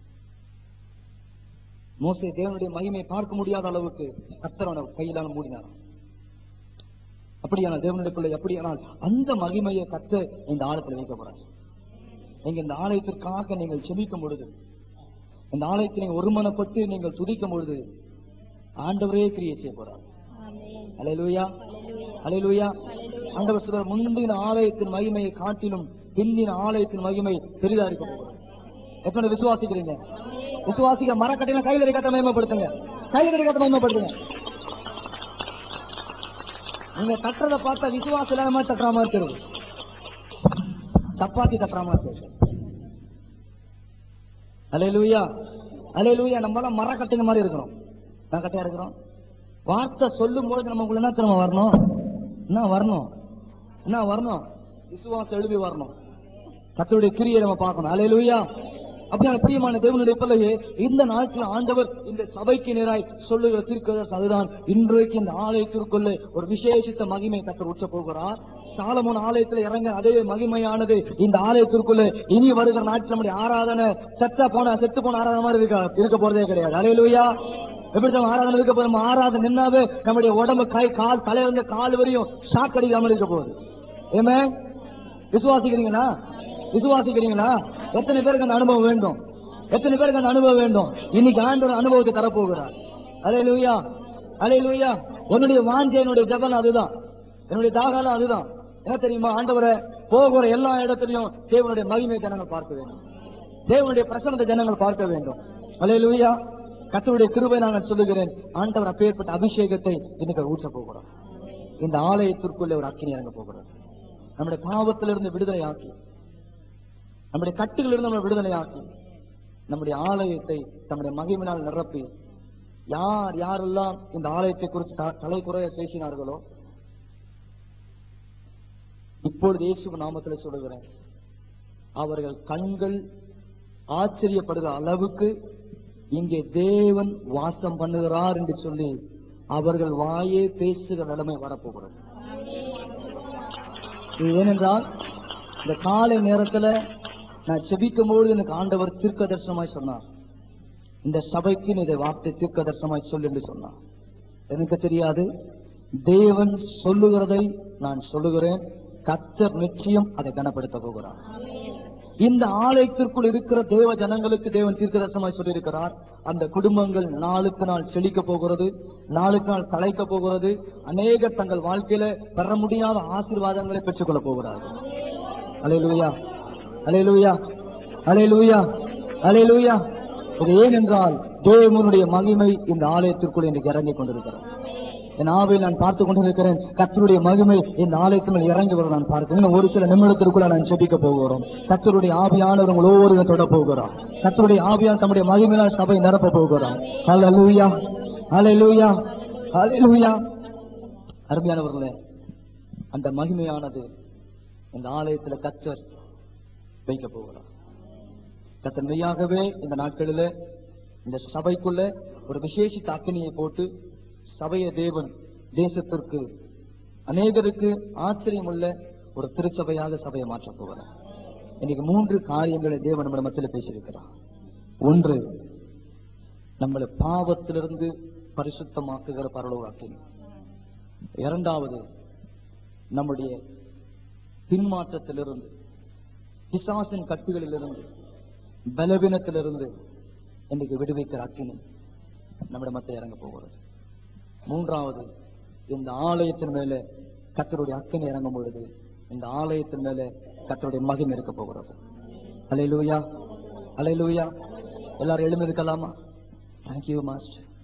மோசே தேவனுடைய மகிமை பார்க்க முடியாத அளவுக்கு கர்த்தர் அவனை கையிலான மூடினான் அப்படியான தேவனுடைய பிள்ளை அப்படியானால் அந்த மகிமையை கத்த இந்த ஆலயத்தில் வைக்க போறார் நீங்க இந்த ஆலயத்திற்காக நீங்கள் செபிக்கும் பொழுது இந்த ஆலயத்தை நீங்கள் ஒருமனப்பட்டு நீங்கள் துதிக்கும் பொழுது ஆண்டவரே கிரியை செய்ய போறார் அலையலூயா அலையலூயா ஆண்டவர் சொல்றார் முந்தின ஆலயத்தின் மகிமையை காட்டிலும் பிந்தின ஆலயத்தின் மகிமை பெரிதா இருக்க போகிறது எத்தனை விசுவாசிக்கிறீங்க விசுவாசிக்க மரக்கட்டையில கையில் இருக்காத மகிமைப்படுத்துங்க கையில் இருக்காத மகிமைப்படுத்துங்க நீங்க தட்டுறத பார்த்தா விசுவாசம் இல்லாத மாதிரி தட்டுற மாதிரி தெரியுது தப்பாத்தி தட்டுற மாதிரி தெரியுது அலையலூயா அலையலூயா நம்ம எல்லாம் மரக்கட்டைங்க மாதிரி இருக்கிறோம் நான் கட்டையா இருக்கிறோம் வார்த்தை சொல்லும் பொழுது நமக்குள்ள என்ன திரும்ப வரணும் என்ன வரணும் என்ன வரணும் விசுவாசம் எழுதி வரணும் கத்தருடைய கிரியை நம்ம பார்க்கணும் அலையலூயா அப்படியான பிரியமான தேவனுடைய பிள்ளையே இந்த நாட்கள் ஆண்டவர் இந்த சபைக்கு நேராய் சொல்லுகிற தீர்க்கதர்சனம் அதுதான் இன்றைக்கு இந்த ஆலயத்திற்குள்ளே ஒரு விசேஷித்த மகிமை கத்தர் உச்ச போகிறார் சாலமோன் ஆலயத்தில் இறங்க அதே மகிமையானது இந்த ஆலயத்திற்குள்ளே இனி வருகிற நாட்கள் நம்முடைய ஆராதனை செத்த போன செத்து போன ஆராதனை மாதிரி இருக்க இருக்க போறதே கிடையாது அலையலூயா எப்படி நம்ம ஆராதனை இருக்க போறோம் நம்ம ஆராதனை நின்னாவே நம்முடைய உடம்பு கை கால் தலையிலிருந்து கால் வரையும் ஷாக் அடிக்காம இருக்க போகுது ஏமே விசுவாசிக்கிறீங்களா விசுவாசிக்கிறீங்களா எத்தனை பேருக்கு அந்த அனுபவம் வேண்டும் எத்தனை பேருக்கு அந்த அனுபவம் வேண்டும் இன்னைக்கு ஆண்டவர் அனுபவத்தை தரப்போகிறார் அலே லூயா அலே லூயா உன்னுடைய வாஞ்சை என்னுடைய ஜபம் அதுதான் என்னுடைய தாகாலம் அதுதான் என்ன தெரியுமா ஆண்டவரை போகிற எல்லா இடத்துலயும் தேவனுடைய மகிமை ஜனங்கள் பார்க்க வேண்டும் தேவனுடைய பிரசனத்தை ஜனங்கள் பார்க்க வேண்டும் அலே லூயா கத்தருடைய கிருபை நான் சொல்லுகிறேன் ஆண்டவர் அப்பேற்பட்ட அபிஷேகத்தை இன்னைக்கு ஊற்ற போகிறோம் இந்த ஆலயத்திற்குள்ளே ஒரு அக்கினி இறங்க போகிறது நம்முடைய பாவத்திலிருந்து விடுதலை ஆக்கி நம்முடைய கட்டுகளிலிருந்து நம்மளை விடுதலை ஆக்கி நம்முடைய ஆலயத்தை நம்முடைய மகிமையினால் நிரப்பி யார் யாரெல்லாம் இந்த ஆலயத்தை குறித்து த- தலை குறைய பேசினார்களோ இப்பொழுது இயேசு நாமத்தில் சொல்லுகிறேன் அவர்கள் கண்கள் ஆச்சரியப்படுகிற அளவுக்கு இங்கே தேவன் வாசம் பண்ணுகிறார் என்று சொல்லி அவர்கள் வாயே பேசுகிற நிலைமை வரப்போகிறது இது ஏனென்றால் இந்த காலை நேரத்துல நான் செபிக்கும் பொழுது எனக்கு ஆண்டவர் தீர்க்க தரிசனமாய் சொன்னார் இந்த சபைக்கு நீ இதை வார்த்தை தீர்க்க தரிசனமாய் சொல் என்று சொன்னார் எனக்கு தெரியாது தேவன் சொல்லுகிறதை நான் சொல்லுகிறேன் கத்தர் நிச்சயம் அதை கனப்படுத்த போகிறார் இந்த ஆலயத்திற்குள் இருக்கிற தேவ ஜனங்களுக்கு தேவன் தீர்க்கதர்சனமாய் சொல்லியிருக்கிறார் அந்த குடும்பங்கள் நாளுக்கு நாள் செழிக்க போகிறது நாளுக்கு நாள் தலைக்க போகிறது அநேகர் தங்கள் வாழ்க்கையில பெற முடியாத ஆசீர்வாதங்களை பெற்றுக்கொள்ள போகிறார்கள் அலையலூயா அலையலூயா அலையலூயா அலையலூயா இது ஏனென்றால் தேவனுடைய மகிமை இந்த ஆலயத்திற்குள் இன்றைக்கு இறங்கிக் கொண்டிருக்கிறது என் ஆவையில் நான் பார்த்து கொண்டிருக்கிறேன் கத்தருடைய மகிமை இந்த ஆலயத்தின் மேல் இறங்கி வர நான் பார்க்கிறேன் இன்னும் ஒரு சில நிமிடத்திற்குள்ள நான் செபிக்க போகிறோம் கத்தருடைய ஆவியானவர் உங்கள் ஒவ்வொரு தொட போகிறோம் கத்தருடைய ஆவியான் தம்முடைய மகிமையினால் சபை நிரப்ப போகிறோம் ஹalleluya ஹalleluya ஹalleluya அருமையானவர்களே அந்த மகிமையானது இந்த ஆலயத்துல கத்தர் வைக்க போகிறார் கத்தர் மெய்யாகவே இந்த நாட்களில இந்த சபைக்குள்ள ஒரு விசேஷித்த அக்கினியை போட்டு சபைய தேவன் தேசத்திற்கு அநேகருக்கு ஆச்சரியமுள்ள ஒரு திருச்சபையாக சபையை மாற்றப் போகிறார் இன்னைக்கு மூன்று காரியங்களை தேவன் நம்ம மத்தியில் பேசியிருக்கிறார் ஒன்று நம்மளை பாவத்திலிருந்து பரிசுத்தமாக்குகிற பரலோக அக்கினி இரண்டாவது நம்முடைய பின்மாற்றத்திலிருந்து பிசாசின் கட்டுகளிலிருந்து பலவீனத்திலிருந்து இன்னைக்கு விடுவிக்கிற அக்கினி நம்முடைய மத்திய இறங்க போகிறது மூன்றாவது இந்த ஆலயத்தின் மேல கத்தருடைய அக்கினி இறங்கும் பொழுது இந்த ஆலயத்தின் மேல கத்தருடைய மகிமை இருக்க போகிறது அலையிலூயா அலையிலூயா எல்லாரும் எழுந்திருக்கலாமா தேங்க்யூ மாஸ்டர்